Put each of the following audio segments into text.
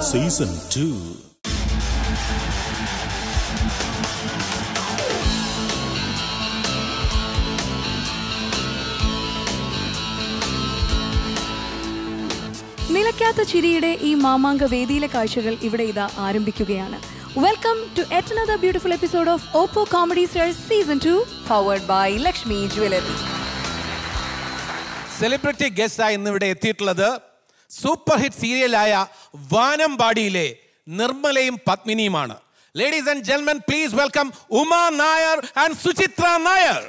Season two നിലയ്ക്കാത്ത ചിരിയുടെ ഈ മാമാങ്ക വേദിയിലെ കാഴ്ചകൾ ഇവിടെ ഇതാ ആരംഭിക്കുകയാണ് welcome to yet another beautiful episode of Oppo comedy stars season two powered by Lakshmi jewellery celebrity ഗസ്റ്റായി ഇന്നിവിടെ എത്തിയിട്ടുള്ളത് സൂപ്പർ ഹിറ്റ് സീരിയലായ വാനമ്പാടിയിലെ നിർമ്മലയും പത്മിനിയുമാണ് ലേഡീസ് ആൻഡ് ജെന്മൻ please welcome Uma Nair and Suchitra Nair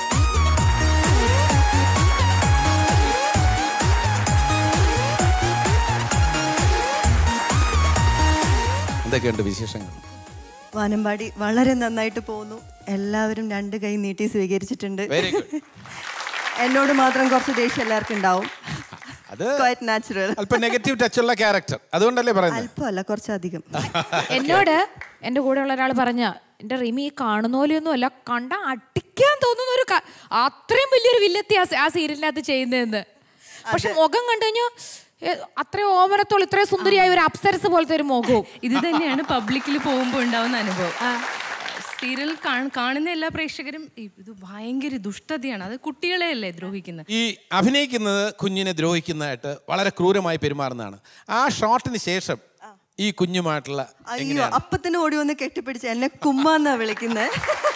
എന്തൊക്കെയുണ്ട് വിശേഷങ്ങൾ വാനമ്പാടി വളരെ നന്നായിട്ട് പോകുന്നു എല്ലാവരും രണ്ട് കൈ നീട്ടി സ്വീകരിച്ചിട്ടുണ്ട് വെരി ഗുഡ് എന്നോട് മാത്രം കുറച്ച് ദേഷ്യം എല്ലാവർക്കും ഉണ്ടാവും അത് ക്വൈറ്റ് നാച്ചുറൽ അല്പം നെഗറ്റീവ് ടച്ചുള്ള ക്യാരക്ടർ അതുകൊണ്ടല്ലേ പറയുന്നത് അല്പമല്ല കുറച്ചധികം എന്നോട് എന്റെ കൂടെയുള്ള ഒരാൾ പറഞ്ഞ എന്റെ റിമി ഈ കാണുന്ന പോലെയൊന്നും അല്ല കണ്ട അടിക്കാൻ തോന്നുന്ന ഒരു ക- അത്രയും വലിയൊരു വില്ലത്തി ആ സ- ആ സീരിയലിനകത്ത് ചെയ്യുന്നതെന്ന് പക്ഷെ മുഖം കണ്ടു കഴിഞ്ഞാൽ അത്രയും ഓമനത്തോളം ഇത്രയും സുന്ദരിയായ ഒരു അപ്സരസ് പോലത്തെ ഒരു മുഖവും ഇത് തന്നെയാണ് പബ്ലിക്കിൽ പോകുമ്പോൾ ഉണ്ടാവുന്ന അനുഭവം സീരിയൽ കാണുന്ന എല്ലാ പ്രേക്ഷകരും ഇത് ഭയങ്കര ദുഷ്ടതയാണ് അത് കുട്ടികളെയല്ലേ ദ്രോഹിക്കുന്നത് ഈ അഭിനയിക്കുന്നത് കുഞ്ഞിനെ ദ്രോഹിക്കുന്നതായിട്ട് വളരെ ക്രൂരമായി പെരുമാറുന്നതാണ് ആ ഷോട്ടിന് ശേഷം ഈ കുഞ്ഞുമായിട്ടുള്ള അയ്യോ എങ്ങനെയാണ് അപ്പത്തിന് ഓടി വന്ന് കെട്ടിപ്പിടിച്ച് എന്നെ കുമ്മാന്നാ വിളിക്കുന്നത്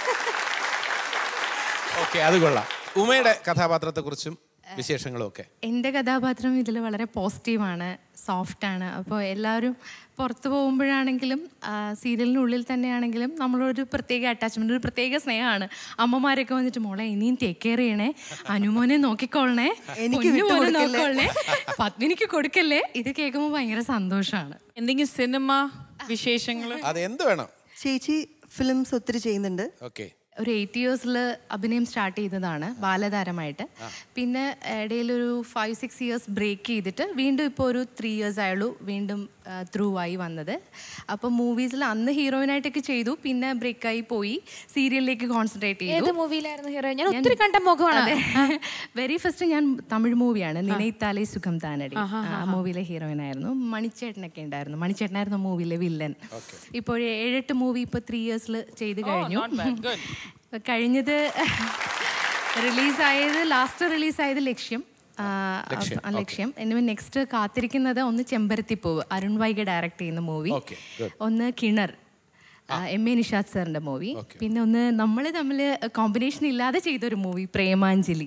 ഓക്കെ അത് കൊള്ളാം ഉമയുടെ കഥാപാത്രത്തെക്കുറിച്ചും വിശേഷങ്ങളും ഒക്കെ എൻ്റെ കഥാപാത്രം ഇതിൽ വളരെ പോസിറ്റീവാണ് സോഫ്റ്റാണ് അപ്പോൾ എല്ലാവരും പുറത്ത് പോകുമ്പോഴാണെങ്കിലും ആ, സീരിയലിനുള്ളിൽ തന്നെയാണെങ്കിലും നമ്മളൊരു പ്രത്യേക അറ്റാച്ച്മെൻറ്റ് ഒരു പ്രത്യേക സ്നേഹമാണ് അമ്മമാരൊക്കെ വന്നിട്ട് മോളെ ഇനിയും ടേക്ക് കെയർ ചെയ്യണേ അനുമോനെ നോക്കിക്കോളണേ എനിക്ക് പൊന്നു മോനെ വിട്ടുകൊടുക്കല്ലേ? നോക്കിക്കോളണേ പത്മിനിക്ക് കൊടുക്കല്ലേ ഇത് കേൾക്കുമ്പോൾ ഭയങ്കര സന്തോഷമാണ് എന്തെങ്കിലും സിനിമ വിശേഷങ്ങൾ അത് എന്ത് വേണം ചേച്ചി ഫിലിംസ് ഒത്തിരി ചെയ്യുന്നുണ്ട് ഓക്കെ ഒരു എയ്റ്റ് ഇയേഴ്സിൽ അഭിനയം സ്റ്റാർട്ട് ചെയ്തതാണ് ബാലതാരമായിട്ട് പിന്നെ ഇടയിലൊരു ഫൈവ് സിക്സ് ഇയേഴ്സ് ബ്രേക്ക് ചെയ്തിട്ട് വീണ്ടും ഇപ്പോൾ ഒരു ത്രീ ഇയേഴ്സ് ആയുള്ളൂ വീണ്ടും ത്രൂ ആയി വന്നത് അപ്പോൾ മൂവീസിൽ അന്ന് ഹീറോയിനായിട്ടൊക്കെ ചെയ്തു പിന്നെ ബ്രേക്കായി പോയി സീരിയലിലേക്ക് കോൺസെൻട്രേറ്റ് ഏത് ചെയ്തു മൂവിയിലായിരുന്നു ഹീറോ ഞാൻ ഒത്തിരി കണ്ട മുഖമാണ് വെരി ഫസ്റ്റ് ഞാൻ തമിഴ് മൂവിയാണ് നിനൈത്താലേ സുഖം താനടി ആ മൂവിയിലെ ഹീറോയിൻ ആയിരുന്നു മണിച്ചേട്ടനൊക്കെ ഉണ്ടായിരുന്നു മണിച്ചേട്ടനായിരുന്നു മൂവിയിലെ വില്ലൻ ഇപ്പോൾ ഏഴെട്ട് മൂവി ഇപ്പോൾ ത്രീ ഇയേഴ്സിൽ ചെയ്ത് കഴിഞ്ഞു കഴിഞ്ഞത് റിലീസായത് ലാസ്റ്റ് റിലീസായത് ലക്ഷ്യം ആ, ആ, ലക്ഷ്യം ഇനി നെക്സ്റ്റ് കാത്തിരിക്കുന്നത് ഒന്ന് ചെമ്പരത്തിപ്പൂവ് അരുൺ വൈഗ ഡയറക്ട് ചെയ്യുന്ന മൂവി Okay, good. ഒന്ന് കിണർ ആ, എം എ നിഷാദ് സാറിന്റെ മൂവി പിന്നെ ഒന്ന് നമ്മൾ തമ്മിൽ കോമ്പിനേഷൻ ഇല്ലാതെ ചെയ്തൊരു മൂവി പ്രേമാഞ്ജലി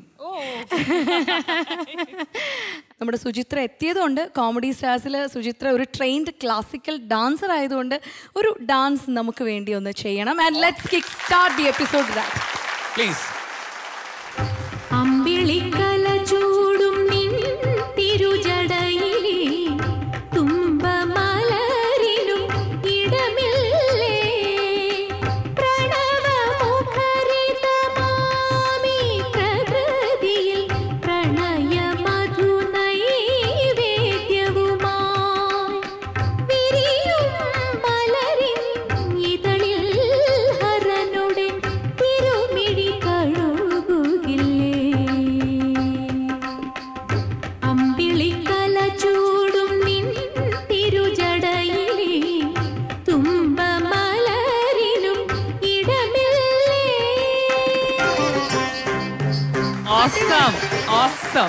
നമ്മുടെ സുചിത്ര എത്തിയതുകൊണ്ട് കോമഡി സ്റ്റാർസിൽ സുചിത്ര ഒരു ട്രെയിൻഡ് ക്ലാസിക്കൽ ഡാൻസർ ആയതുകൊണ്ട് ഒരു ഡാൻസ് നമുക്ക് വേണ്ടി ഒന്ന് ചെയ്യണം and let's kick start the episode that please അമ്പിളിക്കല ചൂടും നിൻ തിരുജടയിലേ തുമ്പമലരിലും ഇടമില്ലേ പ്രണവമുഖരിതമാമീ പ്രകൃതിയിൽ പ്രണയമധുനൈവേദ്യവുമായി വിരിയും മലരിൻ ഇതളിൽ ഹരനുടെ തിരുമിഴി കഴുകുകില്ലേ അമ്പിളിക്കല ചൂടും നിൻ തിരുജടയിലേ തുമ്പമലരിലും ഇടമില്ലേ awesome awesome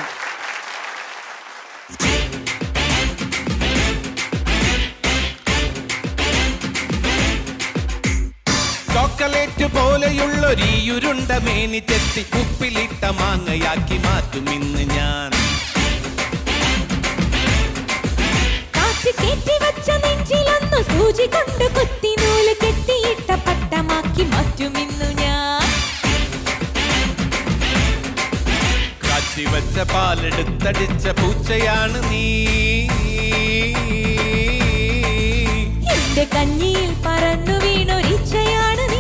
ചോക്കളേറ്റ് പോലെയുള്ളൊരീയുരുണ്ട മേനി ചെത്തി ഉപ്പിലിട്ട മാങ്ങയാക്കി മാറ്റും ഇന്ന് ഞാൻ കാറ്റ് കയറ്റി വച്ച നെഞ്ചിലൊന്നു സൂചി കൊണ്ട് കുത്തി നൂല് കെട്ടിയിട്ട പട്ടമാക്കി മാറ്റുമിന്നു ഞാൻ കാച്ചി വെച്ച പാലെടുത്തടിച്ച പൂച്ചയാണ് നീ എന്റെ കഞ്ഞിയിൽ പറന്നു വീണൊരിച്ചയാണ് നീ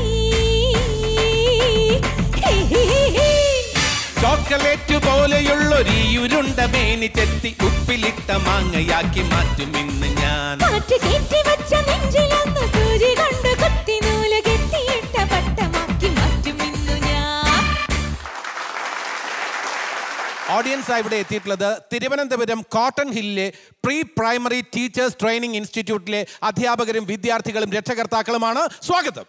ഹി, ഹി, ഹി, ഹി. ചോക്കളേറ്റ് പോലെയുള്ളൊരീയുരുണ്ട മേനി ചെത്തി ഉപ്പിലിട്ട മാങ്ങയാക്കി മാറ്റും ഇന്ന് ഞാൻ കാറ്റ് കയറ്റി വച്ച നെഞ്ചിലൊന്നു സൂചി കൊണ്ട് കുത്തി നൂല് കെട്ടിയിട്ട പട്ടമാക്കി മാറ്റുമിന്നു ഞാൻ ഓഡിയൻസ് ആയി ഇവിടെ എത്തിയിട്ടുള്ളത് തിരുവനന്തപുരം കോട്ടൺ ഹില്ലിലെ പ്രീ പ്രൈമറി ടീച്ചേഴ്സ് ട്രെയിനിങ് ഇൻസ്റ്റിറ്റ്യൂട്ടിലെ അധ്യാപകരും വിദ്യാർത്ഥികളും രക്ഷകർത്താക്കളുമാണ് സ്വാഗതം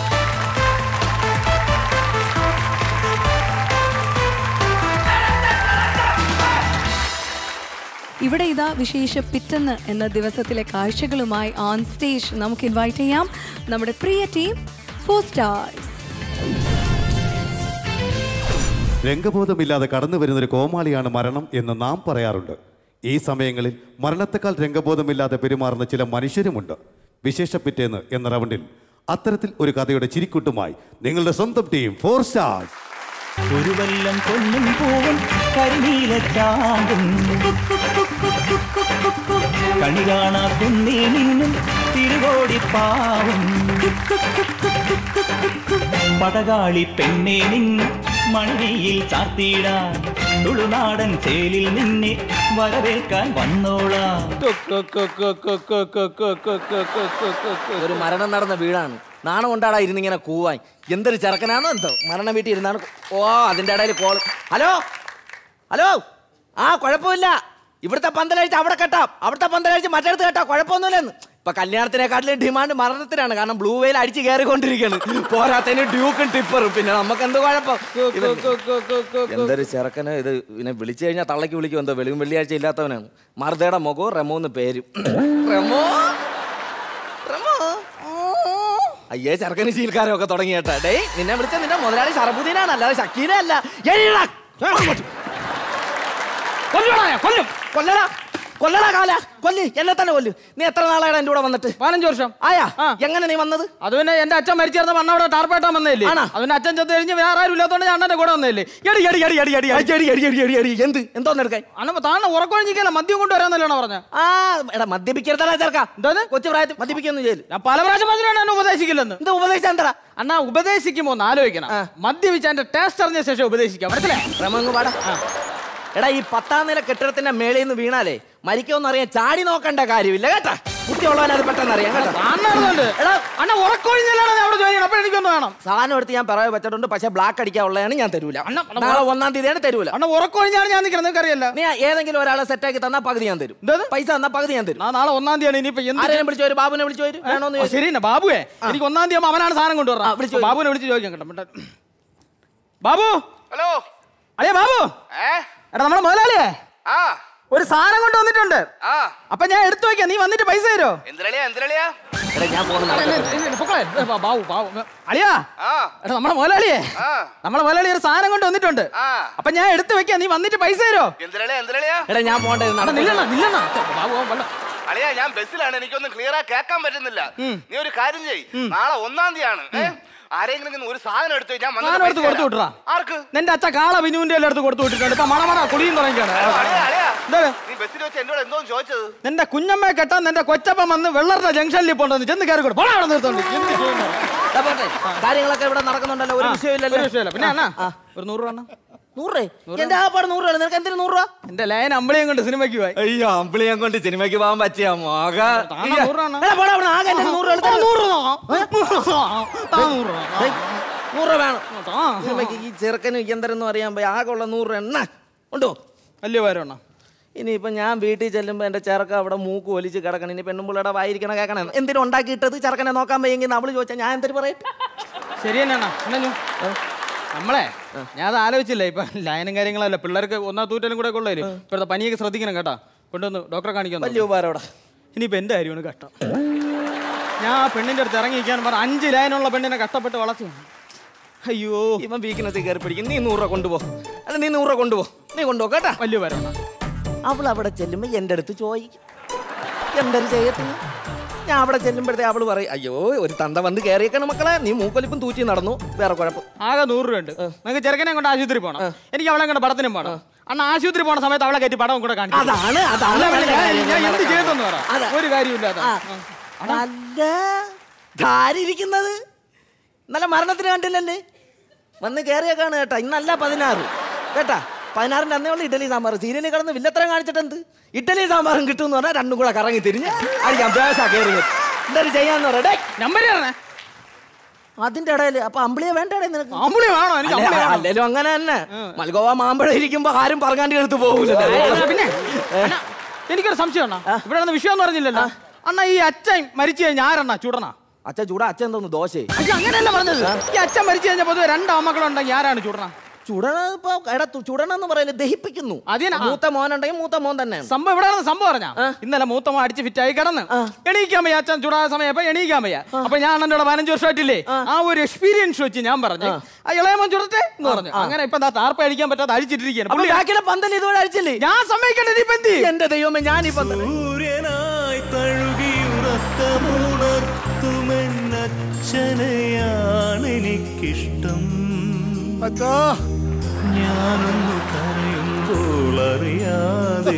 ഇവിടെ ഇതാ വിശേഷ പിറ്റന്ന് എന്ന ദിവസത്തിലെ കാഴ്ചകളുമായി ഓൺ സ്റ്റേജ് നമുക്ക് ഇൻവൈറ്റ് ചെയ്യാം നമ്മുടെ പ്രിയ ടീം ഫോർ സ്റ്റാർസ് രംഗബോധമില്ലാതെ കടന്നു വരുന്നൊരു കോമാളിയാണ് മരണം എന്ന് നാം പറയാറുണ്ട് ഈ സമയങ്ങളിൽ മരണത്തെക്കാൾ രംഗബോധമില്ലാതെ പെരുമാറുന്ന ചില മനുഷ്യരുമുണ്ട് വിശേഷപ്പിറ്റേന്ന് എന്ന റൗണ്ടിൽ അത്തരത്തിൽ ഒരു കഥയുടെ ചിരിക്കുട്ടുമായി നിങ്ങളുടെ സ്വന്തം ടീം ഫോർ സ്റ്റാർസ് ഒരു വല്ലം പൊന്നും പൂവും കരിനീലച്ചാമ്പും കണി കാണാ കുന്നേ നിന്നും തിരുകോടിപ്പാവും പടകാളി പെണ്ണെ നിന്നും മണിയിൽ ചാർത്തിയിടാൻ തുളുനാടൻ ചേലിൽ നിന്നെ വരവേൽക്കാൻ വന്നോളാം ഒരു മരണം നടന്ന വീടാണ് നാണം കൊണ്ടാടാ ഇരുന്നിങ്ങനെ കൂവാൻ എന്തൊരു ചെറുക്കനാണോ എന്തോ മരണ വീട്ടിൽ ഇരുന്നാണ് ഓ അതിന്റെ ഇടയിൽ കോൾ ഹലോ ഹലോ ആ കുഴപ്പമില്ല ഇവിടുത്തെ പന്തലഴിച്ച് അവിടെ കെട്ടാം അവിടുത്തെ പന്തലഴിച്ച് മറ്റടുത്ത് കെട്ടാം കുഴപ്പമൊന്നുമില്ലെന്ന് ഇപ്പൊ കല്യാണത്തിനെക്കാട്ടിലും ഡിമാൻഡ് മരണത്തിനാണ് കാരണം ബ്ലൂ വെയിൽ അടിച്ച് കയറിക്കൊണ്ടിരിക്കുകയാണ് പോരാത്തതിന് ഡ്യൂക്കും ടിപ്പറും പിന്നെ നമുക്ക് എന്ത് കുഴപ്പം ഇവൻ- എന്തൊരു ചെറുക്കന് ഇത് പിന്നെ വിളിച്ചു കഴിഞ്ഞാൽ തള്ളക്ക് വിളിക്കും എന്തോ വെളിവും വെള്ളിയാഴ്ച ഇല്ലാത്തവനാണ് മറുതയുടെ മുഖവും റെമോ എന്ന് പേരും റെമോ റെമോ അയ്യേ ചെറുക്കന് ശീൽക്കാരൊക്കെ തുടങ്ങി കേട്ടാ ഡേ നിന്നെ വിളിച്ച നിന്റെ മുതലാളി ഷറഫുദ്ദീനാണ് അല്ലാതെ ഷക്കീനെ അല്ല എഴുന്നേൽടാ. കൊല്ലടാ ഞാൻ, കൊല്ലും കൊല്ലടാ കൊല്ലടാ കാല കൊല്ല് എന്നെ തന്നെ കൊല്ലു നീ എത്ര നാളാണ് എന്റെ കൂടെ വന്നിട്ട് പതിനഞ്ച് വർഷം ആയാ എങ്ങനെ നീ വന്നത് അത് പിന്നെ എന്റെ അച്ഛൻ മരിച്ചേർന്ന മണ്ണ അവിടെ ടാർപ്പേട്ടാൻ വന്നതല്ലേ ആണോ? അതിന്റെ അച്ഛൻ ചെന്ന് കഴിഞ്ഞ് വേറെ ആരും ഇല്ലാത്തോണ്ട് ഞാൻ അണ്ണന്റെ കൂടെ വന്നതല്ലേ എടി എടി എടി എടി എടി അടി, അടി, അടി, അടി, അടി, അടി. എന്ത് എന്തോന്ന് എടുക്കാൻ അണ്ണ താണ ഉറക്കൊഴിഞ്ഞിക്കല്ല മദ്യം കൊണ്ടുവരാന്നല്ലാണ് പറഞ്ഞ ആ എടാ മദ്യപിക്കരുതടാ ചെറുക്ക എന്തോന്ന് കൊച്ചു പ്രായത്തിൽ മദ്യപിക്കൊന്നും ചെയ്യില്ല ഞാൻ പല പ്രാവശ്യം പറഞ്ഞിട്ടാണ് എന്നെ ഉപദേശിക്കില്ലെന്ന് എന്താ ഉപദേശിച്ച എന്താ അണ്ണാ ഉപദേശിക്കുമ്പോ ഒന്ന് ആലോചിക്കണം മദ്യപിച്ച എന്റെ ടേസ്റ്റ് അറിഞ്ഞ ശേഷം ഉപദേശിക്കാം മനസ്സിലായി റമങ്ങ് പാടാ എടാ ഈ പത്താം നില കെട്ടിടത്തിന്റെ മേളിൽ നിന്ന് വീണാലേ മരിക്കുമെന്ന് അറിയാൻ ചാടി നോക്കേണ്ട കാര്യമില്ല കേട്ടാ കുട്ടിയുള്ളവൻ അത് പെട്ടെന്ന് അറിയാം കേട്ടോ എടാ അണ്ണ ഉറക്കൊഴിഞ്ഞല്ലാണ് ഞാൻ അവിടെ ചോദിക്കണം അപ്പൊ എനിക്കൊന്ന് വേണം സാധനം എടുത്ത് ഞാൻ പിറകെ വെച്ചിട്ടുണ്ട് പക്ഷെ ബ്ലാക്ക് അടിക്കാനുള്ളതാണ് ഞാൻ തരൂല നാളെ ഒന്നാം തീയതിയാണ് തരൂല അണ്ണ ഉറക്കൊഴിഞ്ഞാണ് ഞാൻ നിൽക്കണം നിങ്ങൾക്ക് അറിയില്ല നീ ഏതെങ്കിലും ഒരാളെ സെറ്റാക്കി തന്നാ പകുതി ഞാൻ തരും പൈസ തന്നാ പകുതി ഞാൻ തരും ആ നാളെ ഒന്നാം തീയതിയാണ് ഇനിയിപ്പോ എന്ത് ആരെയും വിളിച്ചു വരും ബാബുനെ വിളിച്ചു വരും വേണോന്ന് ആ, ശരി തന്നെ ബാബുവേ എനിക്ക് ഒന്നാം തീയതി ആവുമ്പോ അവനാണ് സാധനം കൊണ്ടുവരണം വിളിച്ചു വരൂ. ബാബുവിനെ വിളിച്ച് ചോദിക്കാം കേട്ടോ മിണ്ടാ. ബാബു ഹലോ അല്ലേ ബാബു ഏ എടാ നമ്മുടെ മുതലാളിയേ ആ ഒരു സാധനം കൊണ്ട് വന്നിട്ടുണ്ട് ആ അപ്പൊ ഞാൻ എടുത്തു വെക്കാം നീ വന്നിട്ട് പൈസ തരോ എന്തിരളിയാ എന്തിരളിയാ എടാ ഞാൻ പോകുന്നു ബാബു ബാബു അളിയാ ആ എടാ നമ്മുടെ മുതലാളിയേ ആ നമ്മുടെ മുതലാളി ഒരു സാധനം കൊണ്ട് വന്നിട്ടുണ്ട് ആ അപ്പൊ ഞാൻ എടുത്തു വെക്കാം നീ വന്നിട്ട് പൈസ തരോ എന്തിരളിയാ എന്തിരളിയാ എടാ ഞാൻ പോകേണ്ടത് എടാ, നില്ലണ്ണ നില്ലണ്ണ ബാബു വല്ല- അളിയാ ഞാൻ ബസ്സിലാണ് എനിക്കൊന്നും ക്ലിയർ ആ കേൾക്കാൻ പറ്റുന്നില്ല നീ ഒരു കാര്യം ചെയ് നാളെ ഒന്നാം തീയതിയാണ് ഏ? ആരെങ്കിലും ഇങ്ങനെ ഒരു സാധനം എടുത്തു ഞാൻ വന്നിട്ട് സാധനം എടുത്ത് പൈസ കൊടുത്തു തരാം. വിട്ടറാ ആർക്ക് നിന്റെ അച്ഛ കാള ബിനുവിന്റെ എല്ലാം എടുത്ത് കൊടുത്തു വിട്ടിട്ടുണ്ട് ഇപ്പൊ മണമണ കുടിയും തുടങ്ങിയാണ് അളിയാ, അളിയാ, എന്താണ് നീ ബസ്സിൽ വെച്ച് എന്നോട് എന്തോ ചോദിച്ചത് നിന്റെ കുഞ്ഞമ്മയെ കെട്ടാൻ നിന്റെ കൊച്ചപ്പൻ വന്ന് വെള്ളറിന്റെ ജംഗ്ഷനിൽ പോണ്ടെന്ന് ചെന്ന് കയറി കൊടു അവിടെ നിർത്തോണ്ട് എന്ത് ചെയ്യുന്നു? എടാ, പോട്ടെ. കാര്യങ്ങളൊക്കെ ഇവിടെ നടക്കുന്നുണ്ടല്ലോ ഒരു ആ, വിഷയമില്ലല്ലോ ഒരു വിഷയമില്ല. പിന്നെ അണ്ണാ ഒരു നൂറ് രൂപ അണ്ണാ. നൂറ് എന്റെ ആ പാട് നൂറ് രൂപ നിനക്ക് എന്തിനു നൂറ് രൂപ എന്റെ ലയൻ അമ്പിളിയും കൊണ്ട് സിനിമയ്ക്ക് പോയി അയ്യോ അമ്പിളിയെ കൊണ്ട് സിനിമയ്ക്ക് പോകാൻ പറ്റിയ മോക താണ നൂറ് രൂപ അണ്ണാ. എടാ, പോടാ അവിടുന്ന്. ആകെ എന്റെ നൂറ് രൂപ എടുത്തോ. നൂറ് രൂപ താ നൂറ് രൂപ ഏയ്, നൂറ് രൂപ വേണം താ. സിനിമയ്ക്ക് ഈ ചെറുക്കനും എന്തെന്ന് അറിയാൻ പോയി ആകെ ഉള്ള നൂറ് രൂപ എണ്ണ ഉണ്ടോ വലിയ പേരും അണ്ണാ ഇനിയിപ്പോ ഞാൻ വീട്ടിൽ ചെല്ലുമ്പോ എന്റെ ചെറുക്ക അവിടെ മൂക്ക് ഒലിച്ച് കിടക്കണം ഇനി പെണ്ണുമ്പിള്ളയുടെ വായിരിക്കണ കേൾക്കണം എന്തിനും ഉണ്ടാക്കിയിട്ടത് ചെറുക്കനെ നോക്കാൻ വയ്യെങ്കിൽ നമ്മൾ ചോദിച്ചാൽ ഞാൻ എന്തൊരു പറയും ശരി തന്നെയാണ് എന്നാ ഞു? നമ്മളെ ഞാൻ അത് ആലോചിച്ചില്ല ഇപ്പൊ ലയനും കാര്യങ്ങളല്ല പിള്ളേർക്ക് ഒന്നാ തൂറ്റലും കൂടെ കൊള്ളേ ഇപ്പോഴത്തെ പനിയൊക്കെ ശ്രദ്ധിക്കണം കേട്ടാ കൊണ്ടുവന്ന് ഡോക്ടറെ കാണിക്കാൻ വലിയ ഉപകാരം ഇനിയിപ്പോ എന്റെ കാര്യമാണ് കഷ്ടം ഞാൻ ആ പെണ്ണിന്റെ അടുത്ത് ഇറങ്ങിയിരിക്കാൻ പറഞ്ഞ അഞ്ച് ലൈനുള്ള പെണ്ണിനെ കഷ്ടപ്പെട്ട് വളർത്തി അയ്യോ ഇവൻ വീക്കിനകത്ത് കയറി പിടിക്കും നീ നൂറ് രൂപ കൊണ്ടുപോ അല്ല നീ നൂറ് രൂപ കൊണ്ടുപോ നീ കൊണ്ടുപോ കേട്ടാ വലിയ പേരാണ് അവൾ അവിടെ ചെല്ലുമ്പോ എൻ്റെ അടുത്ത് ചോദിക്കും എന്തൊരു ചെയ്യത്തിന് ഞാൻ അവിടെ ചെല്ലുമ്പോഴത്തേ അവള് പറയും അയ്യോ ഒരു തന്ത വന്ന് കയറിയേക്കണം മക്കളെ നീ മൂക്കൊലിപ്പും തൂറ്റി നടന്നു വേറെ കുഴപ്പം ആകെ നൂറ് രൂപ ഉണ്ട് നിങ്ങൾക്ക് ചെറുക്കനെ കൊണ്ട് ആശുപത്രി പോകണം എനിക്ക് അവളെ കൊണ്ട് പടത്തിനും പോകണം അന്ന് ആശുപത്രി പോണ സമയത്ത് അവളെ കയറ്റി പടവും കൂടെ കാണിക്കും അതാണ് അതാണ് അല്ല, വേണ്ട ഞാൻ- കാര്യം. ഞാൻ എന്ത് ചെയ്തെന്ന് പറ അതാ. ഒരു കാര്യമില്ല അതാ. നല്ല ധാരിയിരിക്കുന്നത് നല്ല മരണത്തിന് കണ്ടില്ലല്ലേ വന്ന് കയറിയേക്കാണ് കേട്ടാ ഇന്നല്ല പതിനാറ് കേട്ടാ പതിനാറിന്റെ അന്നേ ഉള്ള ഇഡലി സാമ്പാർ സീരിയലിൽ കിടന്ന് വില്ലത്തരം കാണിച്ചിട്ട് എന്ത് ഇഡലി സാമ്പാറും കിട്ടും എന്ന് പറഞ്ഞാൽ രണ്ടും കൂടെ കറങ്ങി തിരിഞ്ഞ് അടിക്കാം ബ്രാസാ കയറി എന്തൊരു ചെയ്യാന്ന് പറയാ നമ്പർ തരണേ അതിന്റെ ഇടയിൽ അപ്പൊ അമ്പിളിയെ വേണ്ട നിനക്ക് അമ്പിളി വേണോ എനിക്ക് അമ്പിളി വേണം. അല്ലേലും അങ്ങനെ തന്നെ മൽഗോവ മാമ്പഴ ഇരിക്കുമ്പോ ആരും പറങ്ങാണ്ടി എടുത്ത് പോകൂല അണ്ണാ, പിന്നെ അണ്ണാ, എനിക്കൊരു സംശയം അണ്ണാ ഇവിടെ നിന്ന് വിഷയം എന്ന് പറഞ്ഞില്ലല്ലോ അണ്ണാ ഈ അച്ഛൻ മരിച്ചു കഴിഞ്ഞാൽ ആരണ്ണാ ചൂടണ അച്ഛൻ ചൂടാ അച്ഛൻ എന്തോന്ന് ദോശ അച്ഛൻ അങ്ങനെയല്ല പറഞ്ഞത് ഈ അച്ഛൻ മരിച്ചു കഴിഞ്ഞാൽ പൊതുവെ രണ്ട് ആമക്കളുണ്ടെങ്കിൽ ആരാണ് ചൂടണ ചുടണ ഇപ്പൊ എടാ തു- ചുടണ എന്ന് പറയുന്നത് ദഹിപ്പിക്കുന്നു അതിനാ മൂത്ത മോനുണ്ടെങ്കിൽ മൂത്ത മോൻ തന്നെ സംഭവം ഇവിടെ നടന്ന സംഭവം പറഞ്ഞാ ഇന്നലെ മൂത്തമ്മ അടിച്ച് ഫിറ്റായി കിടന്ന് എണീക്കാൻ വയ്യ അച്ഛൻ ചൂടായ സമയം അപ്പൊ എണീക്കാൻ വയ്യ അപ്പൊ ഞാൻ അണ്ണൻ്റെ കൂടെ പതിനഞ്ച് വർഷമായിട്ടില്ലേ ആ ഒരു എക്സ്പീരിയൻസ് വെച്ച് ഞാൻ പറഞ്ഞു ആ ഇളയമോൻ ചുടട്ടെ എന്ന് പറഞ്ഞു അങ്ങനെ ഇപ്പൊ എന്താ താർപ്പ അടിക്കാൻ പറ്റാതെ അഴിച്ചിട്ടിരിക്കുകയാണ് അപ്പൊ ബാക്കിലെ പന്തൽ ഇതുവരെ അഴിച്ചില്ലേ ഞാൻ സമ്മതിക്കണ്ടേ നീ പന്തി എന്റെ ദൈവമേ ഞാൻ ഈ പന്തൽ സൂര്യനായി തഴുകിയുറക്കമുണർത്തുമെന്നച്ഛനെയാണ് എനിക്കിഷ്ടം ഞാനൊന്നു കരയുമ്പോൾ അറിയാതെ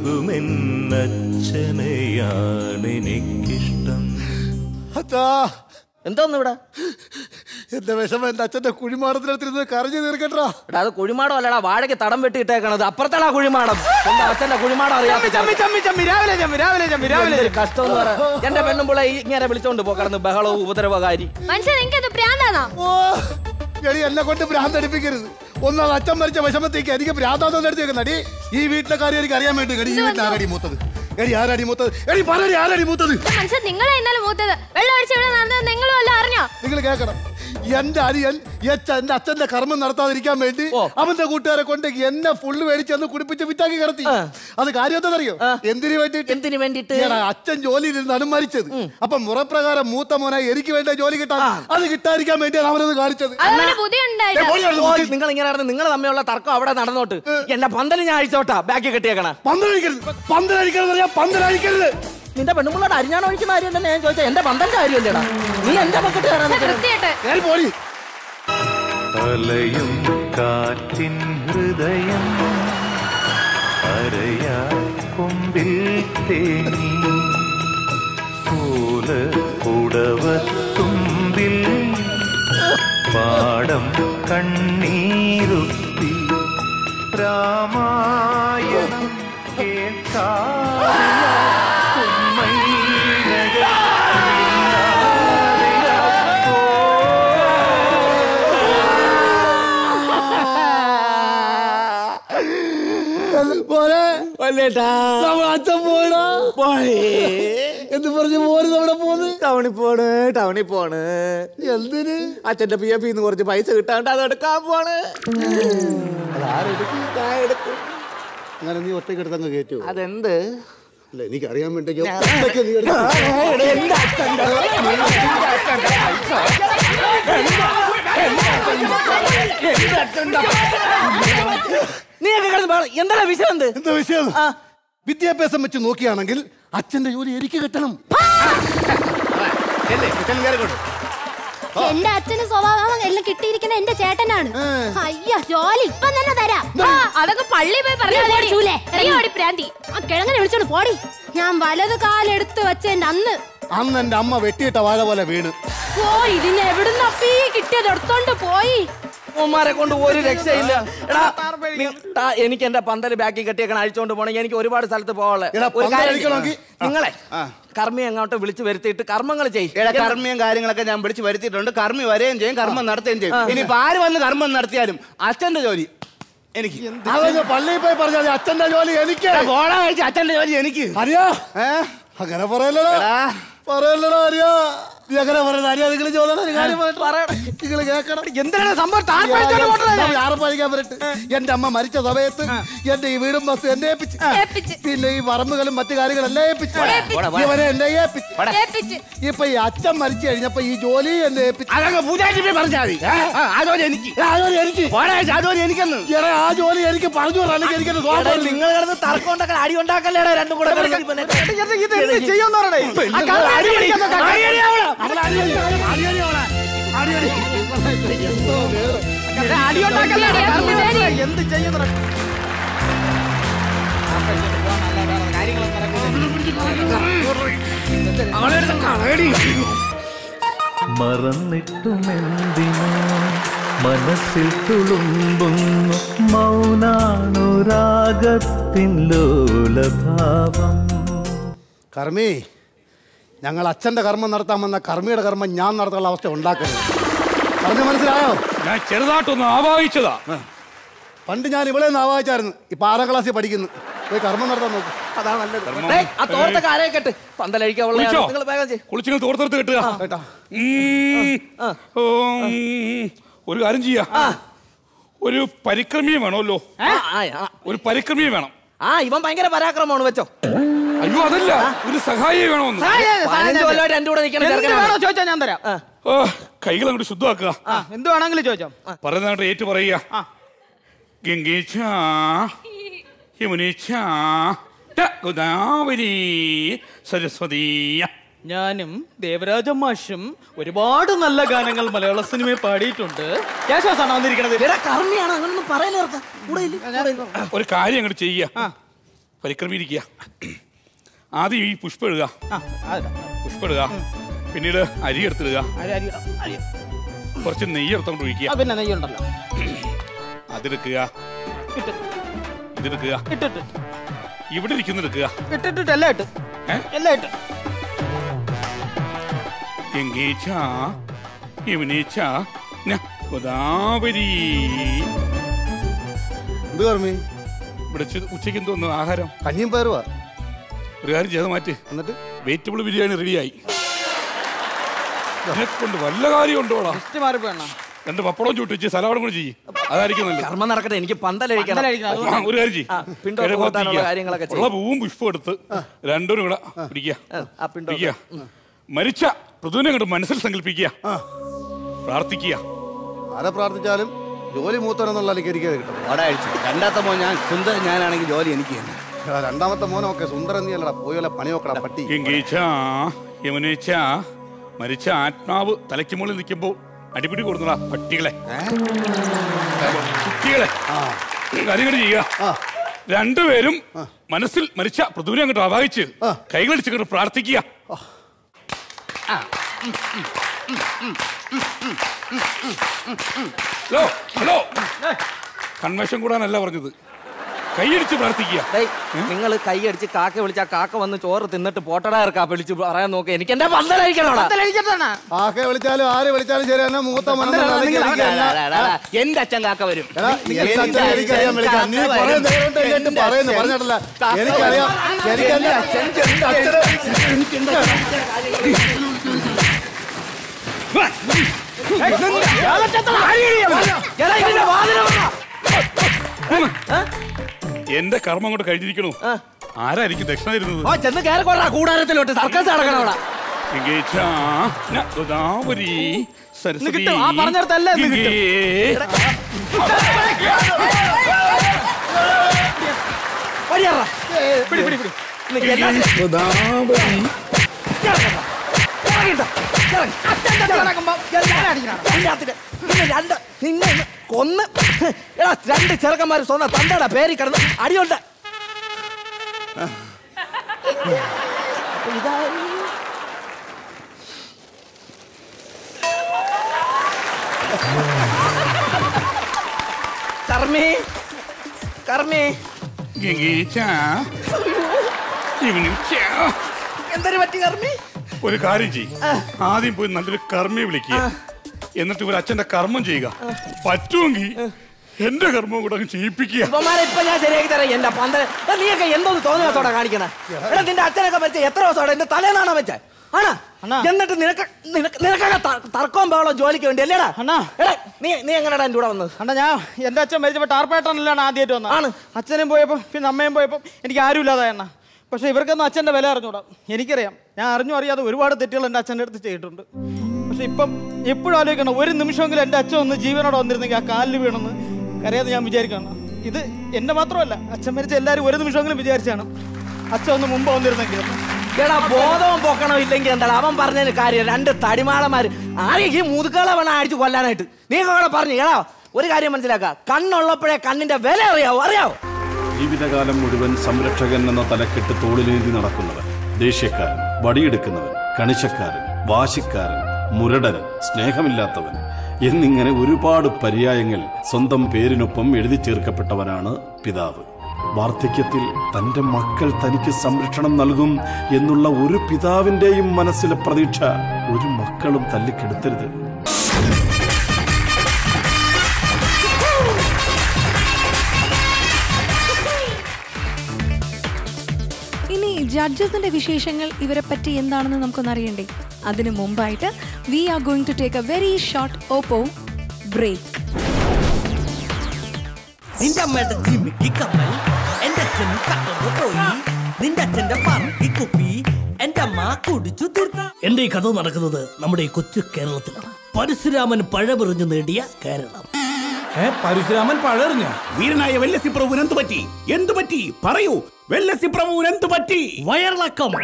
ഉരുകുമെന്നച്ഛനെയാണ് എനിക്കിഷ്ടം എന്തോന്ന് ഇവിടെ എന്റെ വിഷമം എന്റെ അച്ഛന്റെ കുഴിമാടത്തിനടുത്തിരുന്ന് കരഞ്ഞു തീർക്കട്ടാ എടാ അത് കുഴിമാടം അല്ലടാ വാഴയ്ക്ക് തടം വെട്ടിയിട്ടേക്കണത് അപ്പുറത്തടാ കുഴിമാടം സ്വന്തം അച്ഛന്റെ കുഴിമാടം അറിയാത്ത ചമ്മി ചമ്മി ചമ്മി രാവിലെ ചമ്മി രാവിലെ ചമ്മി രാവിലെ എന്തൊരു കഷ്ടം എന്ന് പറ എന്റെ പെണ്ണുമ്പിളെ ഇങ്ങനെ വിളിച്ചോണ്ട് പോ കിടന്ന് ബഹളവും ഉപദ്രവകാരി മനുഷ്യൻ എനിക്കത് പ്രാന്താണോ എടി എന്നെ കൊണ്ട് ഭ്രാന്ത് അടിപ്പിക്കരുത് ഒന്നാം അച്ഛൻ മരിച്ച വിഷമത്തേക്ക് എനിക്ക് ഭ്രാന്താന്ന് എടുത്തേക്കുന്നടി ഈ വീട്ടിലെ കാര്യം എനിക്ക് അറിയാൻ വേണ്ടി എടി ഈ വീട്ടിൽ ആരടി മൂത്തത് എടി ആരടി മൂത്തത് എടി പറയടി ആരടി മൂത്തത് മനുഷ്യൻ നിങ്ങളെ ഇന്നലെ മൂത്തത് വെള്ളം ഒഴിച്ച് ഇവിടെ നടന്നത് നിങ്ങളും വല്ല അറിഞ്ഞോ നിങ്ങൾ കേൾക്കണം എന്റെ അരിയൻ എച്ച എന്റെ അച്ഛന്റെ കർമ്മം നടത്താതിരിക്കാൻ വേണ്ടി അവന്റെ കൂട്ടുകാരെ കൊണ്ട് എന്നെ ഫുള്ള് മേടിച്ചെന്ന് കുടിപ്പിച്ച് വിറ്റാക്കി കിടത്തി അത് കാര്യം എന്താണെന്നറിയോ എന്തിനു വേണ്ടിട്ട് എന്തിനു വേണ്ടിട്ട് അച്ഛൻ ജോലിയിലിരുന്നാണ് മരിച്ചത് അപ്പൊ മുറപ്രകാരം മൂത്ത മോനായി എനിക്ക് വേണ്ട ജോലി കിട്ടാൻ അത് കിട്ടാതിരിക്കാൻ വേണ്ടിയാണ് അവനത് കാണിച്ചത് അതവന് ബുദ്ധി ഉണ്ടായില്ല നിങ്ങൾ ഇങ്ങനെ നടന്ന് നിങ്ങൾ തമ്മിലുള്ള തർക്കം അവിടെ നടന്നോട്ട് എന്റെ പന്തല് ഞാൻ അഴിച്ചോട്ടാ ബാക്കി കെട്ടിയേക്കണ പന്തലഴിക്കരുത് പന്തലഴിക്കരുത് ഞാൻ പന്തലഴിക്കരുത് നിന്റെ പെണ്ണുമ്പിള്ളോട് അരിഞ്ഞാണ് ഒഴിക്കുന്ന കാര്യം തന്നെ ഞാൻ ചോദിച്ചാൽ എന്റെ പന്തലിന്റെ കാര്യമല്ലേടാ നീ എന്റെ പക്കത്ത് കയറാൻ നിൽക്കരുത്. പോടി അലയും കാറ്റിൻ ഹൃദയം അരയാ കൊമ്പിൽ തേങ്ങി പൂല പുടവത്തുമ്പിൽ പാടം കണ്ണീരുത്തി രാമായണം കേൾക്കാറില്ല പോരെ നമ്മൾ അച്ഛൻ പോയടാ എന്ന് പറഞ്ഞ് പോര് നമ്മുടെ പോന്ന് ടൗണിൽ പോണ് ടൗണിൽ പോണ് എന്തിന് അച്ഛന്റെ പി എഫ് കുറച്ച് പൈസ കിട്ടാണ്ട് അത് എടുക്കാൻ പോണ് ഞാൻ എടുക്കും അങ്ങനെ നീ ഒറ്റയ്ക്ക് എടുത്തങ്ങ് കയറ്റു അതെന്ത് അല്ല എനിക്ക് അറിയാൻ വേണ്ടി ഞാൻ- ഒറ്റയ്ക്ക് നീ എടുത്ത് എന്റെ അച്ഛന്റെ നീയൊക്കെ കിടന്ന് പറ. എന്താണ് വിഷയം എന്ത് എന്താ വിഷയം വിദ്യാഭ്യാസം വെച്ച് നോക്കിയാണെങ്കിൽ അച്ഛന്റെ ജോലി എനിക്ക് കിട്ടണം എന്റെ അച്ഛന് സ്വഭാവം എല്ലാം കിട്ടിയിരിക്കുന്ന എന്റെ ചേട്ടനാണ് അയ്യ ജോലി ഇപ്പം തന്നെ തരാം ആ, അതൊക്കെ പള്ളി പോയി പറഞ്ഞു പ്രാന്തി ആ കിഴങ്ങനെ വിളിച്ചോണ്ട് പോടി ഞാൻ വലത് കാലെടുത്ത് വെച്ചെന്റെ അന്ന് അന്ന് എന്റെ അമ്മ വെട്ടിയിട്ട വാഴ പോലെ വീണ് പോയി ഇതിന് എവിടുന്ന് അപ്പീ കിട്ടിയത് എടുത്തോണ്ട് പോയി ഉമ്മാരെ കൊണ്ട് ഒരു രക്ഷയില്ല എടാ നി- ടാ, എനിക്ക് എന്റെ പന്തല് ബാക്കി കെട്ടിയേക്കണ അഴിച്ചോണ്ട് പോണെങ്കിൽ എനിക്ക് ഒരുപാട് സ്ഥലത്ത് പോകാനുള്ള എടാ, ഒരു പന്തൽ കാര്യം അഴിക്കണമെങ്കിൽ- ചെയ്യ്. നിങ്ങളെ കർമ്മി അങ്ങോട്ട് വിളിച്ച് വരുത്തിയിട്ട് കർമ്മങ്ങൾ എടാ ചെയ്യും കർമ്മിയും കാര്യങ്ങളൊക്കെ ഞാൻ വിളിച്ച് വരുത്തിയിട്ടുണ്ട് കർമ്മി വരെയും ചെയ്യും കർമ്മം നടത്തുകയും ചെയ്യും ആ. ഇനിയിപ്പോ ആര് വന്ന് കർമ്മം നടത്തിയാലും അച്ഛന്റെ ജോലി എനിക്ക് അതൊക്കെ പള്ളിയിൽ പോയി പറഞ്ഞാൽ മതി, അച്ഛന്റെ ജോലി എനിക്ക് എടാ, പോടാ കഴിച്ച് അച്ഛന്റെ ജോലി എനിക്ക് അറിയാ അങ്ങനെ പറയല്ലടാ പറയല്ലടാ അറിയാ നീ അങ്ങനെ പറയുന്നത് അറിയാ നിങ്ങൾ ചോദന കാര്യം നിങ്ങൾ കേൾക്കണം എന്തിനാണ് സംഭവം താൻ പഴിച്ചോണ്ട് പോട്ടല്ലേ? ആറ് പഴിക്കാൻ വരട്ടെ എന്റെ അമ്മ മരിച്ച സമയത്ത് എന്റെ ഈ വീടും വസ്തു എന്നെ ഏൽപ്പിച്ച് പിന്നെ ഈ പറമ്പുകളും മറ്റു കാര്യങ്ങളെല്ലാം ഏൽപ്പിച്ചു ഇവരെ എന്നെ ഏൽപ്പിച്ചു ഇപ്പൊ ഈ അച്ഛൻ മരിച്ചു കഴിഞ്ഞപ്പോ ഈ ജോലി എന്നെ ഏൽപ്പിച്ചു അതങ്ങ് പൂജാരി പോയി പറഞ്ഞാൽ മതി ആ, ആ ജോലി എനിക്ക് ആ ജോലി എനിക്ക് പോടാ കഴിച്ച് ആ ജോലി എനിക്കെന്ന് എടാ, ആ ജോലി എനിക്ക് പറഞ്ഞു തരാം, അല്ലെങ്കിൽ എനിക്കത് എടാ, സ്വാതന്ത്ര്യം നിങ്ങൾ കിടന്ന് തർക്കം ഉണ്ടാക്കാൻ അടി ഉണ്ടാക്കല്ലേടാ രണ്ടും കൂടെ കിടന്ന് ഇവനെ- ഇത് എന്ത് ചെയ്യുമെന്ന് പറയണേ ആ കർമ്മം അടി അടി. പിടിക്കാൻ നോക്കാം. അടി അടി അവളെ. അവളെ അടി അടി. അടി അടി അവളെ. അടി അടി. എടാ, അടി ഉണ്ടാക്കല്ലേ? കർമ്മം ചെയ്യ്. എന്ത് ചെയ്യുന്ന മറന്നിട്ടുമെന്തിനോ മനസ്സിൽ തുളുമ്പുന്നു മൗനാനുരാഗത്തിൻ ലോലഭാവം കർമ്മി ഞങ്ങൾ അച്ഛന്റെ കർമ്മം നടത്താൻ വന്ന കർമ്മിയുടെ കർമ്മം ഞാൻ നടത്താനുള്ള അവസ്ഥ ഉണ്ടാക്കരുത് പറഞ്ഞു മനസ്സിലായോ ഞാൻ ചെറുതായിട്ടൊന്ന് ആവാഹിച്ചതാ പണ്ട് ഞാൻ ഇവിടെ നിന്ന് ആവാഹിച്ചായിരുന്നു ഇപ്പൊ ആറാം ക്ലാസ്സിൽ പഠിക്കുന്നു പോയി കർമ്മം നടത്താൻ നോക്കും അതാണ് നല്ലത് ഡേയ്, ആ തോർത്തൊക്കെ ആരെ കെട്ട് പന്തലഴിക്കാനുള്ള കുളിച്ചോ? നിങ്ങൾ വേഗം ചെയ്യ് കുളിച്ചിങ്ങൾ തോർത്തെടുത്ത് കിട്ടുക ഒരു കാര്യം ചെയ്യാ ഒരു പരിക്രമിയെ വേണമല്ലോ ഒരു പരിക്രമിയെ വേണം ആ ഇവൻ ഭയങ്കര പരാക്രമമാണ് വെച്ചോ അയ്യോ അതല്ല ഒരു സഹായിയെ വേണമെന്ന് പതിനഞ്ച് കൊല്ലമായിട്ട് എന്റെ കൂടെ നിൽക്കണ എന്ത് ചെറുക്കനാണ്. വേണോ ചോദിച്ചാ ഞാൻ തരാം ഓ, കൈകൾ അങ്ങോട്ട് ശുദ്ധമാക്കുക ആ എന്ത് വേണമെങ്കിലും ചോദിച്ചോ പറയുന്നതായിട്ട് ഏറ്റു പറയുക ഗംഗേച്ച യമുനേച്ച ഗോദാവരി സരസ്വതീയ ഞാനും ദേവരാജ മാഷും ഒരുപാട് നല്ല ഗാനങ്ങൾ മലയാള സിനിമയിൽ പാടിയിട്ടുണ്ട് യേശോസാണ് വന്നിരിക്കണത് കർമ്മിയാണ് അങ്ങനൊന്നും പറയലേ ഒരു കാര്യം അങ്ങോട്ട് ചെയ്യുക പരിക്രമിയിരിക്കുക ആദ്യം ഈ പുഷ്പം ഇടുക പുഷ്പം ഇടുക പിന്നീട് അരി എടുത്തിടുക കുറച്ച് നെയ്യ് എടുത്തോണ്ട് ഒഴിക്കുക പിന്നെ നെയ്യുണ്ടല്ലോ അതെടുക്കുക ഇട്ട് ഇതെടുക്കുക ഇട്ടിട്ട് ഇവിടെ ഇരിക്കുന്ന എടുക്കുക ഇട്ടിട്ടിട്ട് എല്ലാം ഇട്ട് എല്ലാം ഇട്ട് ഗംഗേച്ച യമുനേച്ച ന ഗോദാവരി എന്ത് കർമ്മി ഇവിടെ ഉച്ച- ഉച്ചയ്ക്ക് എന്തോന്നു ആഹാരം കഞ്ഞിയും പയറുവാ ഒരു കാര്യം ചെയ്ത് മാറ്റി എന്നിട്ട് വെജിറ്റബിൾ ബിരിയാണി റെഡിയായി കൊണ്ട് വല്ല കാര്യം ഉണ്ടോടാ ലിസ്റ്റ് മാറിപ്പോയണ്ണ രണ്ട് പപ്പടവും ചൂട്ട് വെച്ച് സലാഡും കൂടെ ചെയ്യും അതായിരിക്കും നല്ലത് കർമ്മം നടക്കട്ടെ എനിക്ക് പന്തലഴിക്കണം പന്തലഴിക്കണം, ആ, ഒരു കാര്യം ആ, ചെയ്യും പിണ്ടം കൂട്ടാനുള്ള കാര്യങ്ങളൊക്കെ ഉള്ള പൂവും പുഷ്പം എടുത്ത് രണ്ടും കൂടെ പിടിക്കുക ആ പിണ്ടം പിടിക്കുക മരിച്ച പൃഥുവിനെ കണ്ട് മനസ്സിൽ സങ്കല്പിക്കുക പ്രാർത്ഥിക്കുക ആരെ പ്രാർത്ഥിച്ചാലും ജോലി മൂത്തനെന്നുള്ള എനിക്ക് എനിക്ക് കിട്ടും ഒരാഴ്ച രണ്ടാമത്തെ മോൻ ഞാൻ സുന്ദരൻ ഞാനാണെങ്കിൽ ജോലി എനിക്ക് തന്നെ എടാ, രണ്ടാമത്തെ മോനൊക്കെ സുന്ദരൻ നീ അല്ലടാ പോയി വല്ല പണി നോക്കടാ പട്ടി ഗംഗേച്ച യമുനേച്ച മരിച്ച ആത്മാവ് തലയ്ക്ക് മുകളിൽ നിൽക്കുമ്പോൾ അടിപിടി കൊടുന്നടാ പട്ടികളെ കുട്ടികളെ കാര്യങ്ങൾ ചെയ്യുക രണ്ടുപേരും മനസ്സിൽ മരിച്ച പൃഥുവിനെ അങ്ങോട്ട് ആവാഹിച്ച് കൈകളടിച്ച് പ്രാർത്ഥിക്കുക ഹലോ ഹലോ കൺവെൻഷൻ കൂടാനല്ല പറഞ്ഞത് കൈയടിച്ച് പ്രാർത്ഥിക്കുക നിങ്ങൾ കൈയടിച്ച് കാക്ക വിളിച്ചാ കാക്ക വന്ന് ചോറ് തിന്നിട്ട് പോട്ടടാ ഇറക്കാ വിളിച്ച് പറയാൻ നോക്ക് എനിക്ക് എന്റെ പന്തലഴിക്കണോടാ ആകെ വിളിച്ചാലും ആര് വിളിച്ചാലും ശരി തന്നെ മൂത്ത മനസ്സിൽ അല്ലെങ്കിൽ എനിക്ക് എന്നാ- എന്റെ അച്ഛൻ കാക്ക വരും എടാ, എന്റെ അച്ഛനെ എനിക്കറിയാൻ വിളിക്കാം നീ കുറേ നേരം കൊണ്ട് കേട്ട് പറയുന്നു പറഞ്ഞിട്ടില്ല എനിക്കറിയാം എനിക്കറിയാം എന്റെ കർമ്മം കൊണ്ട് കഴിഞ്ഞിരിക്കണു ആരായിരിക്കും ദക്ഷിണ തരുന്നത് ഓ ചെന്ന് കയറിക്കൊണ്ടാ കൂടാരത്തിലോട്ട് സർക്കസ് നടക്കണം അവിടെ ഗംഗേച്ച ന ഗോദാവരി സരസ്വതി കിട്ടും. ആ പറഞ്ഞിടത്തല്ലേ ഇന്ന് കിട്ടും. ഗംഗേ. ഓടിയാറാ. പിടി പിടി പിടി നിനക്ക് എല്ലാത്തിനും- ഗോദാവരി ഇറങ്ങിട്ടോ, ഇറങ്ങി. അച്ഛൻ്റെ നടക്കുമ്പോ എല്ലാവരും അടിക്കണം. എല്ലാത്തിനും. നിന്നെ രണ്ട് നിന്നെ ഒന്ന് കൊന്ന് എടാ രണ്ട് ചെറുക്കന്മാർ സ്വന്തം തന്തയുടെ പേരിൽ കിടന്ന് അടിയുണ്ട് അപ്പൊ ഇതാ കർമ്മി കർമ്മി ഗംഗേച്ച യമുനേച്ച. എന്തൊരു പറ്റി കർമ്മി ഒരു കാര്യം ചെയ്യും ആദ്യം പോയി നല്ലൊരു കർമ്മയെ വിളിക്കുക എന്നിട്ട് ഒരു അച്ഛന്റെ കർമ്മം ചെയ്യുക പറ്റുമെങ്കിൽ എന്റെ കർമ്മം കൂടെ അങ്ങ് ചെയ്യിപ്പിക്കുക ഇവന്മാരെ ഇപ്പൊ ഞാൻ ശരിയാക്കി തരാം എന്റെ പന്തൽ എടാ, നീയൊക്കെ എന്തോന്ന് തോന്നിയ ദിവസോടെ കാണിക്കണ എടാ നിന്റെ അച്ഛനൊക്കെ വെച്ച എത്ര ദിവസോടെ എന്റെ തലേന്നാണോ വെച്ചേ ആണാ എന്നിട്ട് നിനക്ക് നിനക്ക് നിനക്കൊക്കെ ത- തർക്കവും ബഹളവും ജോലിക്ക് വേണ്ടി അല്ലേടാ എടാ നീ നീ എങ്ങനെയാടാ എന്റെ കൂടെ വന്നത് അണ്ണാ ഞാൻ എന്റെ അച്ഛൻ മരിച്ചപ്പോ ടാർപ്പേട്ടനിലാണ് ആദ്യമായിട്ട് വന്നത് ആണ് അച്ഛനും പോയപ്പോ പിന്നെ അമ്മയും പോയപ്പോ എനിക്ക് ആരും ഇല്ലാതായ എണ്ണ പക്ഷെ ഇവർക്കൊന്നും അച്ഛന്റെ വില അറിഞ്ഞൂടാ എനിക്കറിയാം ഞാൻ അറിഞ്ഞു അറിയാതെ ഒരുപാട് തെറ്റുകൾ എൻ്റെ അച്ഛൻ്റെ അടുത്ത് ചെയ്തിട്ടുണ്ട് പക്ഷെ ഇപ്പം എപ്പോഴും ആലോചിക്കണം ഒരു നിമിഷമെങ്കിലും എൻ്റെ അച്ഛൻ ഒന്ന് ജീവനോടെ വന്നിരുന്നെങ്കിൽ ആ കാലിൽ വീണെന്ന് കരയാതെ ഞാൻ വിചാരിക്കണം ഇത് എന്നെ മാത്രമല്ല അച്ഛൻ മരിച്ച എല്ലാവരും ഒരു നിമിഷമെങ്കിലും വിചാരിച്ചാണ് അച്ഛൻ ഒന്ന് മുമ്പ് വന്നിരുന്നെങ്കിൽ എടാ ബോധവും പൊക്കണോ ഇല്ലെങ്കിൽ എന്താ അവൻ പറഞ്ഞതിന് കാര്യം രണ്ട് തടിമാളന്മാര് ആരെ ഈ മുതുക്കളെ വേണം അടിച്ചു കൊല്ലാനായിട്ട് നീ കൂടെ പറഞ്ഞു എടാ ഒരു കാര്യം മനസ്സിലാക്ക കണ്ണുള്ളപ്പോഴേ കണ്ണിന്റെ വില അറിയാവോ അറിയാവോ ജീവിതകാലം മുഴുവൻ സംരക്ഷകൻ എന്ന തലക്കെട്ട് തോളിലേന്തി നടക്കുന്നവൻ ദേഷ്യക്കാരൻ വടിയെടുക്കുന്നവൻ കണിശക്കാരൻ വാശിക്കാരൻ മുരടൻ സ്നേഹമില്ലാത്തവൻ എന്നിങ്ങനെ ഒരുപാട് പര്യായങ്ങൾ സ്വന്തം പേരിനൊപ്പം എഴുതി ചേർക്കപ്പെട്ടവനാണ് പിതാവ് വാർദ്ധക്യത്തിൽ തന്റെ മക്കൾ തനിക്ക് സംരക്ഷണം നൽകും എന്നുള്ള ഒരു പിതാവിന്റെയും മനസ്സിലെ പ്രതീക്ഷ ഒരു മക്കളും തല്ലിക്കെടുത്തരുത് ഇനി ജഡ്ജസിന്റെ വിശേഷങ്ങൾ ഇവരെ പറ്റി എന്താണെന്ന് നമുക്കൊന്ന് അറിയണ്ടേ അതിനു മുമ്പായിട്ട് we are going to take a very short Oppo break നിന്റെ അമ്മയുടെ ജിമ്മിക്ക് കമ്മൽ എന്റെ അച്ഛൻ കട്ടന്ന് പോയി നിന്റെ അച്ഛന്റെ പറക്കി കുപ്പി എന്റെ അമ്മ കുടിച്ചു തീർത്ത എന്റെ ഈ കഥ നടക്കുന്നത് നമ്മുടെ ഈ കൊച്ചു കേരളത്തിലാണ് പരശുരാമൻ പഴമെറിഞ്ഞു നേടിയ കേരളം ഏ പരശുരാമൻ പഴറിഞ്ഞ വീരനായ വെല്ലസി പ്രഭുവിന് എന്ത് പറ്റി എന്ത് പറ്റി പറയൂ വെല്ലസി പ്രഭുവിന് എന്ത് പറ്റി വയറിളക്കം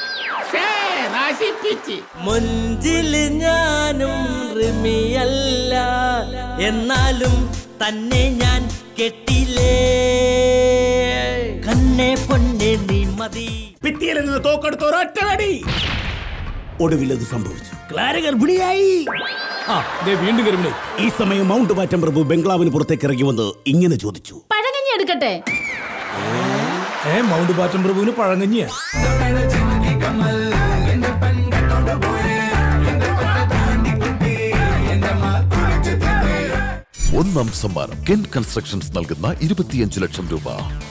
മുഞ്ചില് ഞാനും റിമിയല്ല എന്നാലും തന്നെ ഞാൻ കെട്ടിലേ കണ്ണെ പൊന്നെ നീ മതി ഭിത്തിയിൽ നിന്ന് തോക്കെടുത്ത ഒരൊറ്റ വെടി ഒടുവിൽ അത് സംഭവിച്ചു ക്ലാര ഗർഭിണിയായി ആ ദേ വീണ്ടും ഗർഭിണി ഈ സമയം മൗണ്ട് ബാറ്റൻ പ്രഭു ബംഗ്ലാവിന് പുറത്തേക്ക് ഇറങ്ങി വന്ന് ഇങ്ങനെ ചോദിച്ചു പഴകഞ്ഞി എടുക്കട്ടെ ഏ മൗണ്ട് ബാറ്റൻ പ്രഭുവിന് പഴങ്ങഞ്ഞിയാ ഒന്നാം സമ്മാനം കെൻ കൺസ്ട്രക്ഷൻസ് നൽകുന്ന ഇരുപത്തിയഞ്ച് ലക്ഷം രൂപ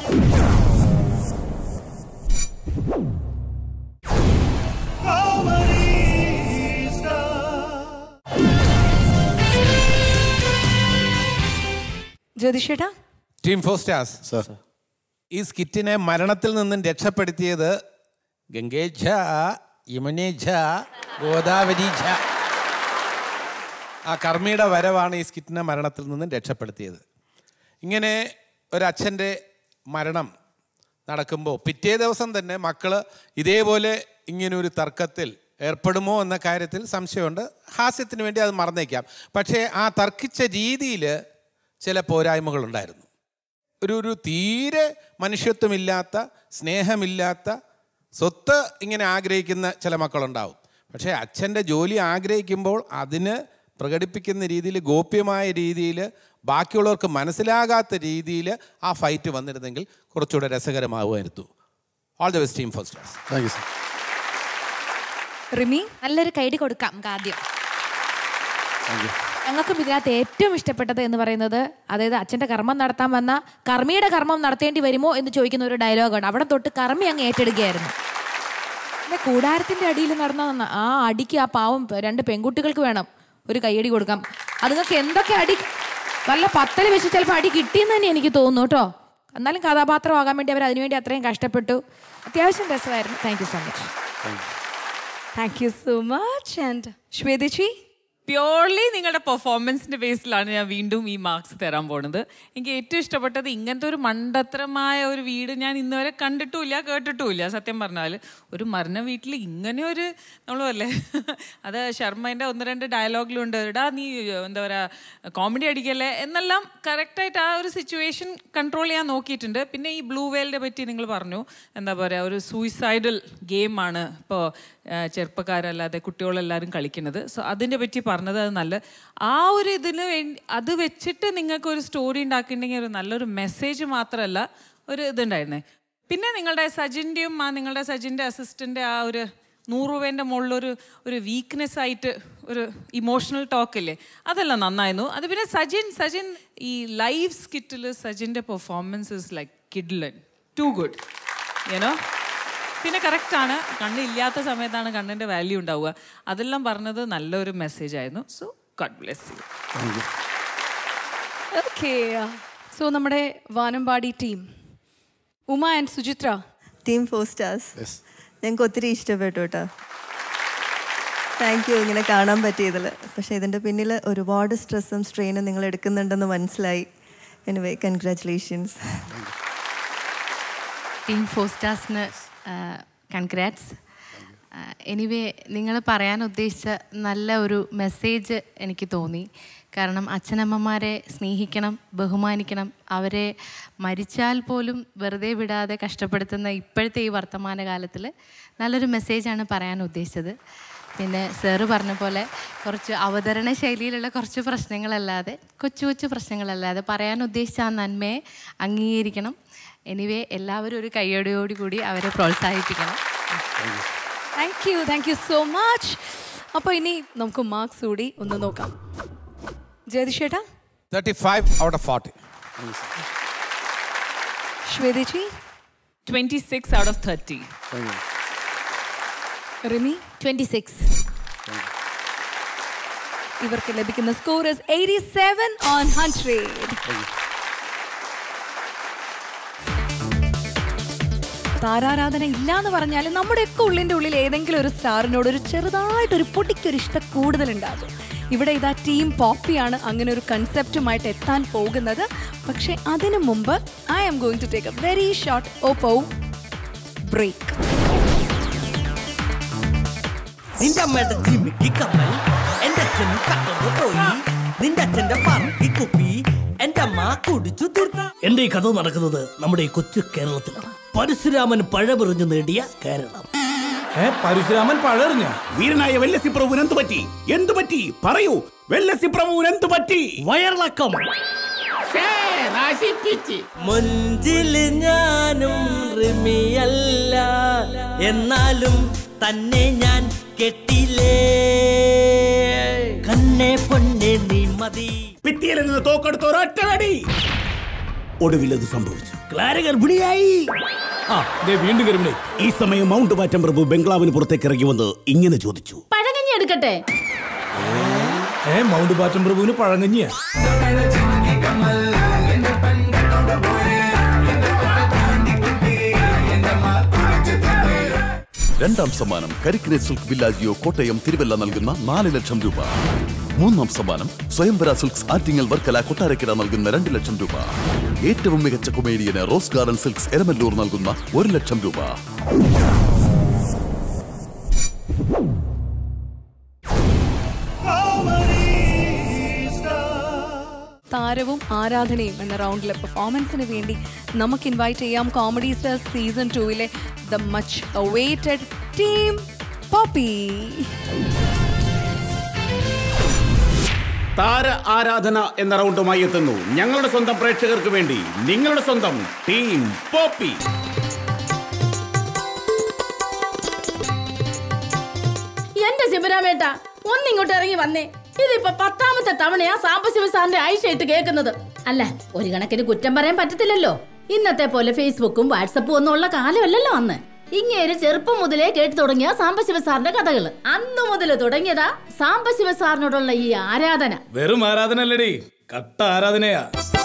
ജ്യോതിഷേട്ടാ ടീം ഫോർ സ്റ്റാർസ് ഈ സ്കിറ്റിനെ മരണത്തിൽ നിന്നും രക്ഷപ്പെടുത്തിയത് ഗംഗേജ യമുനേജ ഗോദാവരീജ ആ കർമ്മിയുടെ വരവാണ് ഈ സ്കിറ്റിനെ മരണത്തിൽ നിന്നും രക്ഷപ്പെടുത്തിയത് ഇങ്ങനെ ഒരച്ഛൻ്റെ മരണം നടക്കുമ്പോൾ പിറ്റേ ദിവസം തന്നെ മക്കൾ ഇതേപോലെ ഇങ്ങനെ ഒരു തർക്കത്തിൽ ഏർപ്പെടുമോ എന്ന കാര്യത്തിൽ സംശയമുണ്ട് ഹാസ്യത്തിന് വേണ്ടി അത് മറന്നേക്കാം പക്ഷേ ആ തർക്കിച്ച രീതിയിൽ ചില പോരായ്മകളുണ്ടായിരുന്നു ഒരു ഒരു തീരെ മനുഷ്യത്വമില്ലാത്ത സ്നേഹമില്ലാത്ത സ്വത്ത് ഇങ്ങനെ ആഗ്രഹിക്കുന്ന ചില മക്കളുണ്ടാവും പക്ഷേ അച്ഛൻ്റെ ജോലി ആഗ്രഹിക്കുമ്പോൾ അതിന് പ്രകടിപ്പിക്കുന്ന രീതിയിൽ ഗോപ്യമായ രീതിയിൽ ബാക്കിയുള്ളവർക്ക് മനസ്സിലാകാത്ത രീതിയിൽ ആ ഫൈറ്റ് വന്നിരുന്നെങ്കിൽ കുറച്ചുകൂടെ രസകരമാവുമായിരുന്നു all the best team first thank you sir Rimi നല്ലൊരു കൈഡി കൊടുക്കാം നമുക്ക് ആദ്യം താങ്ക് യു ഞങ്ങൾക്കും ഇതിനകത്ത് ഏറ്റവും ഇഷ്ടപ്പെട്ടത് എന്ന് പറയുന്നത് അതായത് അച്ഛൻ്റെ കർമ്മം നടത്താൻ വന്ന കർമ്മിയുടെ കർമ്മം നടത്തേണ്ടി വരുമോ എന്ന് ചോദിക്കുന്ന ഒരു ഡയലോഗാണ് അവിടെ തൊട്ട് കർമ്മി അങ്ങ് ഏറ്റെടുക്കുകയായിരുന്നു പിന്നെ കൂടാരത്തിൻ്റെ അടിയിൽ നടന്ന ന- ആ അടിക്ക് ആ പാവം രണ്ട് പെൺകുട്ടികൾക്ക് വേണം ഒരു കൈയടി കൊടുക്കാം അതുങ്ങൾക്ക് എന്തൊക്കെ അടി നല്ല പത്തല് വെച്ച് ചിലപ്പോൾ അടി കിട്ടിയെന്ന് തന്നെ എനിക്ക് തോന്നുന്നു കേട്ടോ എന്നാലും കഥാപാത്രമാകാൻ വേണ്ടി അവർ അതിനുവേണ്ടി അത്രയും കഷ്ടപ്പെട്ടു അത്യാവശ്യം രസമായിരുന്നു thank you so much thank you so much and ശ്വേതജി പ്യോർലി നിങ്ങളുടെ പെർഫോമൻസിന്റെ ബേസിലാണ് ഞാൻ വീണ്ടും ഈ മാർക്സ് തരാൻ പോണത് എനിക്ക് ഏറ്റവും ഇഷ്ടപ്പെട്ടത് ഇങ്ങനത്തെ ഒരു മണ്ടത്തരമായ ഒരു വീട് ഞാൻ ഇന്നുവരെ കണ്ടിട്ടുമില്ല കേട്ടിട്ടുമില്ല സത്യം പറഞ്ഞാൽ ഒരു മരണ വീട്ടിൽ ഇങ്ങനെ ഒരു നമ്മൾ അല്ലേ അത് ശർമ്മേൻ്റെ ഒന്ന് രണ്ട് ഡയലോഗിലുണ്ട് ഇടാ നീ എന്താ പറയുക കോമഡി അടിക്കല്ലേ എന്നെല്ലാം കറക്റ്റായിട്ട് ആ ഒരു സിറ്റുവേഷൻ കൺട്രോൾ ചെയ്യാൻ നോക്കിയിട്ടുണ്ട് പിന്നെ ഈ ബ്ലൂ വെയിലിനെ പറ്റി നിങ്ങൾ പറഞ്ഞു എന്താ പറയുക ഒരു സൂയിസൈഡൽ ഗെയിമാണ് ഇപ്പോൾ ചെറുപ്പക്കാരല്ലാതെ കുട്ടികളെല്ലാവരും കളിക്കുന്നത് സോ അതിനെ പറ്റി പറഞ്ഞത് അത് നല്ല ആ ഒരു ഇതിന് വേണ്ടി അത് വെച്ചിട്ട് നിങ്ങൾക്ക് ഒരു സ്റ്റോറി ഉണ്ടാക്കിയിട്ടുണ്ടെങ്കിൽ ഒരു നല്ലൊരു മെസ്സേജ് മാത്രമല്ല ഒരു ഇതുണ്ടായിരുന്നേ പിന്നെ നിങ്ങളുടെ സജിൻ്റെയും ആ നിങ്ങളുടെ സജിൻ്റെ അസിസ്റ്റൻ്റെ ആ ഒരു നൂറ് രൂപേൻ്റെ മുകളിലൊരു ഒരു വീക്ക്നെസ് ആയിട്ട് ഒരു ഇമോഷണൽ ടോക്കില്ലേ അതെല്ലാം നന്നായിരുന്നു അത് പിന്നെ സജിൻ സജിൻ ഈ ലൈവ് സ്കിറ്റിൽ സജിൻ്റെ പെർഫോമൻസ് ഇസ് ലൈക്ക് കിഡ്ലൻ ടു ഗുഡ് യുനോ പിന്നെ കറക്റ്റാണ് കണ്ണില്ലാത്ത സമയത്താണ് കണ്ണിൻ്റെ വാല്യൂ ഉണ്ടാവുക അതെല്ലാം പറഞ്ഞത് നല്ലൊരു മെസ്സേജ് ആയിരുന്നു so god bless you okay so നമ്മുടെ Vanambadi team Uma and Suchitra team four stars ഞങ്ങൾക്ക് ഒത്തിരി ഇഷ്ടപ്പെട്ടു കേട്ടോ താങ്ക് യു ഇങ്ങനെ കാണാൻ പറ്റിയതിൽ പക്ഷേ ഇതിൻ്റെ പിന്നിൽ ഒരുപാട് സ്ട്രെസ്സും സ്ട്രെയിനും നിങ്ങൾ എടുക്കുന്നുണ്ടെന്ന് മനസ്സിലായി എനിവേ കൺഗ്രാറ്റുലേഷൻസ് ടീം ഫോർ സ്റ്റാർസിന് കൺഗ്രാറ്റ്സ് എനിവേ നിങ്ങൾ പറയാൻ ഉദ്ദേശിച്ച നല്ല ഒരു മെസ്സേജ് എനിക്ക് തോന്നി കാരണം അച്ഛനമ്മമാരെ സ്നേഹിക്കണം ബഹുമാനിക്കണം അവരെ മരിച്ചാൽ പോലും വെറുതെ വിടാതെ കഷ്ടപ്പെടുത്തുന്ന ഇപ്പോഴത്തെ ഈ വർത്തമാന കാലത്തിൽ നല്ലൊരു മെസ്സേജാണ് പറയാൻ ഉദ്ദേശിച്ചത് പിന്നെ സാറ് പറഞ്ഞ പോലെ കുറച്ച് അവതരണ ശൈലിയിലുള്ള കുറച്ച് പ്രശ്നങ്ങളല്ലാതെ കൊച്ചു കൊച്ചു പ്രശ്നങ്ങളല്ലാതെ പറയാൻ ഉദ്ദേശിച്ച ആ നന്മയെ അംഗീകരിക്കണം എനിവേ എല്ലാവരും ഒരു കയ്യടിയോട് കൂടി അവരെ പ്രോത്സാഹിപ്പിക്കണം thank you thank you so much അപ്പോൾ ഇനി നമുക്ക് മാർക്സ് കൂടി ഒന്ന് നോക്കാം ജയതിഷേട്ടാ thirty five out of forty ശ്വേതേച്ചി twenty six out of thirty Rimi twenty six ഇവർക്ക് ലഭിക്കുന്ന score eighty seven on hundred താരാരാധന ഇല്ലാന്ന് പറഞ്ഞാൽ നമ്മുടെയൊക്കെ ഉള്ളിൻ്റെ ഉള്ളിൽ ഏതെങ്കിലും ഒരു സ്റ്റാറിനോട് ഒരു ചെറുതായിട്ടൊരു പൊടിക്കൊരു ഇഷ്ടം കൂടുതലുണ്ടാകും ഇവിടെ ഇതാ ടീം പോപ്പിയാണ് അങ്ങനെ ഒരു കൺസെപ്റ്റുമായിട്ട് എത്താൻ പോകുന്നത് പക്ഷേ അതിനു മുമ്പ് I am going to take a very short Oppo break നിന്റെ അമ്മയുടെ ജിമിക്ക് കമ്മൽ എന്റെ അച്ഛൻ കട്ടൊന്ന് പോയി നിന്റെ അച്ഛന്റെ പറക്കി കുപ്പി എന്റെ അമ്മ കുടിച്ചു തീർത്ത എന്റെ ഈ കഥ നടക്കുന്നത് നമ്മുടെ ഈ കൊച്ചു കേരളത്തിലാണ് പരശുരാമൻ പഴമെറിഞ്ഞു നേടിയ കേരളം ഏ പരശുരാമൻ പഴറിഞ്ഞ വീരനായ വെല്ലസി പ്രഭുവിന് എന്ത് പറ്റി എന്ത് പറ്റി പറയൂ വെല്ലസി പ്രഭുവിന് എന്ത് പറ്റി വയറിളക്കം മുഞ്ചില് ഞാനും റിമിയല്ല എന്നാലും തന്നെ ഞാൻ കെട്ടിലേ കണ്ണേ പൊന്നെ നീ മതി ഭിത്തിയിൽ നിന്ന് തോക്കെടുത്ത ഒരൊറ്റ വെടി ഒടുവിൽ അത് സംഭവിച്ചു ക്ലാര ഗർഭിണിയായി ആ ദേ വീണ്ടും ഗർഭിണി ഈ സമയം മൗണ്ട് ബാറ്റം പ്രഭു ബംഗ്ലാവിന് പുറത്തേക്ക് ഇറങ്ങി വന്ന് ഇങ്ങനെ ചോദിച്ചു പഴകഞ്ഞി എടുക്കട്ടെ ഏ മൗണ്ട് ബാറ്റം പ്രഭുവിന് പഴങ്ങഞ്ഞിയ രണ്ടാം സമ്മാനം കരിക്കിനെ സിൽക്ക് വില്ലാജിയോ കോട്ടയം തിരുവല്ല നൽകുന്ന നാല് ലക്ഷം രൂപ മൂന്നാം സമ്മാനം സ്വയംവര സിൽക്സ് ആറ്റിങ്ങൽ വർക്കല കൊട്ടാരക്കര നൽകുന്ന രണ്ട് ലക്ഷം രൂപ ഏറ്റവും മികച്ച കൊമേഡിയന് റോസ് ഗാർഡൻ സിൽക്സ് എരമല്ലൂർ നൽകുന്ന ഒരു ലക്ഷം രൂപ താരവും ആരാധനയും എന്ന റൗണ്ടിലെ പെർഫോമൻസിന് വേണ്ടി നമുക്ക് ഇൻവൈറ്റ് ചെയ്യാം കോമഡി സ്റ്റാർസ് സീസൺ ടൂവിലെ the much awaited team Poppy താര ആരാധന എന്ന റൗണ്ടുമായി എത്തുന്നു ഞങ്ങളുടെ സ്വന്തം പ്രേക്ഷകർക്ക് വേണ്ടി നിങ്ങളുടെ സ്വന്തം ടീം പോപ്പി എന്റെ ശിവരാമേട്ട ഒന്നിങ്ങോട്ട് ഇറങ്ങി വന്നേ ഇതിപ്പോ പത്താമത്തെ തവണയാ സാംബശിവ സാറിന്റെ ആയിഷയിട്ട് കേൾക്കുന്നത് അല്ല ഒരു കണക്കിന് കുറ്റം പറയാൻ പറ്റത്തില്ലല്ലോ ഇന്നത്തെ പോലെ ഫേസ്ബുക്കും വാട്സപ്പും ഒന്നും ഉള്ള കാലമല്ലല്ലോ അന്ന് ഇങ്ങേര് ചെറുപ്പം മുതലേ കേട്ടു തുടങ്ങിയ സാംബശിവ സാറിന്റെ കഥകള് അന്ന് മുതൽ തുടങ്ങിയതാ സാംബശിവ സാറിനോടുള്ള ഈ ആരാധന വെറും ആരാധന അല്ലടി കട്ട ആരാധനയാ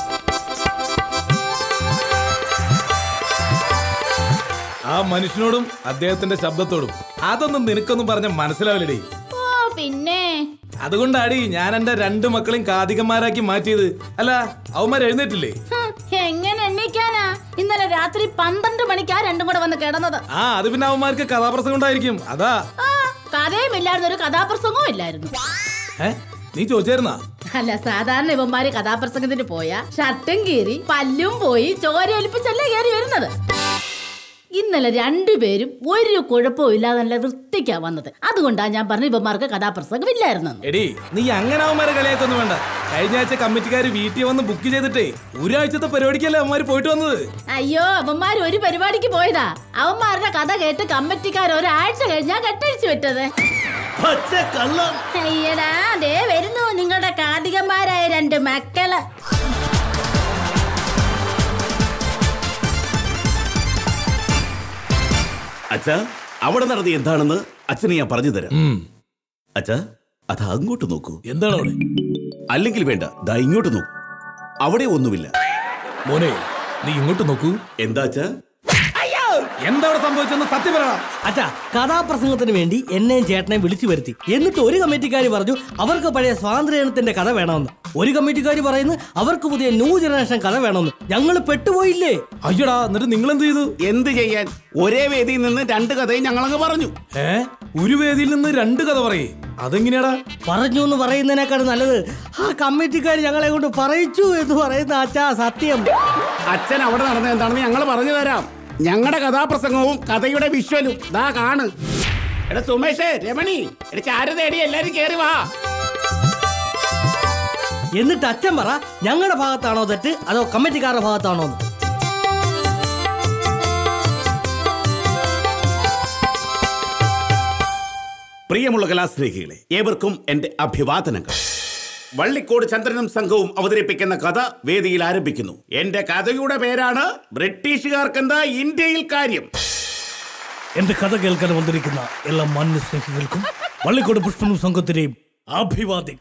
ആ മനുഷ്യനോടും അദ്ദേഹത്തിന്റെ ശബ്ദത്തോടും അതൊന്നും നിനക്കൊന്നും പറഞ്ഞ മനസ്സിലാവില്ലടി ഓ പിന്നെ അതുകൊണ്ടാടി ഞാൻ എന്റെ രണ്ട് മക്കളെയും കാതികന്മാരാക്കി മാറ്റിയത് അല്ല അവന്മാർ എഴുന്നേറ്റില്ലേ ഹും, എങ്ങനെ എണ്ണിക്കാനാ ഇന്നലെ രാത്രി പന്ത്രണ്ട് മണിക്കാ രണ്ടും കൂടെ വന്ന് കിടന്നത് ആ അത് പിന്നെ അവന്മാർക്ക് കഥാപ്രസംഗം ഉണ്ടായിരിക്കും അതാ ആ കഥയും ഇല്ലായിരുന്നു ഒരു കഥാപ്രസംഗവും ഇല്ലായിരുന്നു ഏ നീ ചോദിച്ചായിരുന്നാ അല്ല സാധാരണ ഇവന്മാര് കഥാപ്രസംഗത്തിന് പോയാ ഷർട്ടും കീറി പല്ലും പോയി ചോര ഒലിപ്പിച്ചല്ലേ കയറി വരുന്നത് ഇന്നലെ രണ്ടുപേരും ഒരു കുഴപ്പവും ഇല്ലാതെ നല്ല വൃത്തിക്കാ വന്നത് അതുകൊണ്ടാ ഞാൻ പറഞ്ഞു ഇവന്മാർക്ക് കഥാപ്രസംഗം ഇല്ലായിരുന്നു എടി നീ അങ്ങനെ അവന്മാരെ കളിയാക്കൊന്നും വേണ്ട കഴിഞ്ഞ ആഴ്ച കമ്മിറ്റിക്കാർ വീട്ടിൽ വന്ന് ബുക്ക് ചെയ്തിട്ടേ ഒരാഴ്ചത്തെ പരിപാടിക്കല്ലേ അവന്മാര് പോയിട്ട് വന്നത് അയ്യോ അവന്മാർ ഒരു പരിപാടിക്ക് പോയതാ അവന്മാരുടെ കഥ കേട്ട് കമ്മിറ്റിക്കാർ ഒരാഴ്ച കഴിഞ്ഞാ കെട്ടഴിച്ചു വിട്ടത് അയ്യടാ ദേ വരുന്നു നിങ്ങളുടെ കാതികന്മാരായ രണ്ട് മക്കള് അച്ഛാ അവിടെ നടന്നത് എന്താണെന്ന് അച്ഛനെ ഞാൻ പറഞ്ഞു തരാം അച്ഛാ അത് അങ്ങോട്ട് നോക്കൂ എന്താണ് അവിടെ അല്ലെങ്കിൽ വേണ്ട ദാ ഇങ്ങോട്ട് നോക്കൂ അവിടെ ഒന്നുമില്ല മോനെ നീ ഇങ്ങോട്ട് നോക്കൂ എന്താ അച്ഛാ എന്താ അവിടെ സംഭവിച്ചെന്ന് സത്യം പറയണം അച്ഛാ കഥാപ്രസംഗത്തിന് വേണ്ടി എന്നെയും ചേട്ടനെയും വിളിച്ചു വരുത്തി എന്നിട്ട് ഒരു കമ്മിറ്റിക്കാർ പറഞ്ഞു അവർക്ക് പഴയ സ്വാതന്ത്ര്യദിനത്തിന്റെ കഥ വേണമെന്ന് ഒരു കമ്മിറ്റിക്കാർ പറയുന്നു അവർക്ക് പുതിയ ന്യൂ ജനറേഷൻ കഥ വേണമെന്ന് ഞങ്ങൾ പെട്ടുപോയില്ലേ അയ്യടാ എന്നിട്ട് നിങ്ങൾ എന്ത് ചെയ്തു എന്ത് ചെയ്യാൻ ഒരേ വേദിയിൽ നിന്ന് രണ്ട് കഥയും ഞങ്ങളങ്ങ് പറഞ്ഞു ഏ ഒരു വേദിയിൽ നിന്ന് രണ്ട് കഥ പറയേ അതെങ്ങനെയാടാ പറഞ്ഞു എന്ന് പറയുന്നതിനേക്കാൾ നല്ലത് ആ കമ്മിറ്റിക്കാർ ഞങ്ങളെ കൊണ്ട് പറയിച്ചു എന്ന് പറയുന്ന അച്ഛാ സത്യം അച്ഛൻ അവിടെ നടന്നത് എന്താണെന്ന് ഞങ്ങൾ പറഞ്ഞു തരാം ഞങ്ങളുടെ കഥാപ്രസംഗവും കഥയുടെ വിഷ്വലും ദാ കാണ് എടാ സുമേഷ് രമണി എടാ ചാരു തേടി എല്ലാരും കേറി വാ എന്നിട്ട് അച്ഛൻ പറ ഞങ്ങളുടെ ഭാഗത്താണോ തെറ്റ് അതോ കമ്മിറ്റിക്കാരുടെ ഭാഗത്താണോ എന്ന് പ്രിയമുള്ള കലാസ്നേഹികളെ ഏവർക്കും എന്റെ അഭിവാദനങ്ങൾ വള്ളിക്കോട് ചന്ദ്രനും സംഘവും അവതരിപ്പിക്കുന്ന കഥ വേദിയിൽ ആരംഭിക്കുന്നു എന്റെ കഥയുടെ പേരാണ് ബ്രിട്ടീഷുകാർക്കെന്താ ഇന്ത്യയിൽ കാര്യം എന്റെ കഥ കേൾക്കാൻ വന്നിരിക്കുന്ന എല്ലാ മാന്യ സ്നേഹികൾക്കും വള്ളിക്കോട് പുഷ്പനും സംഘത്തിന്റെയും അഭിവാദ്യം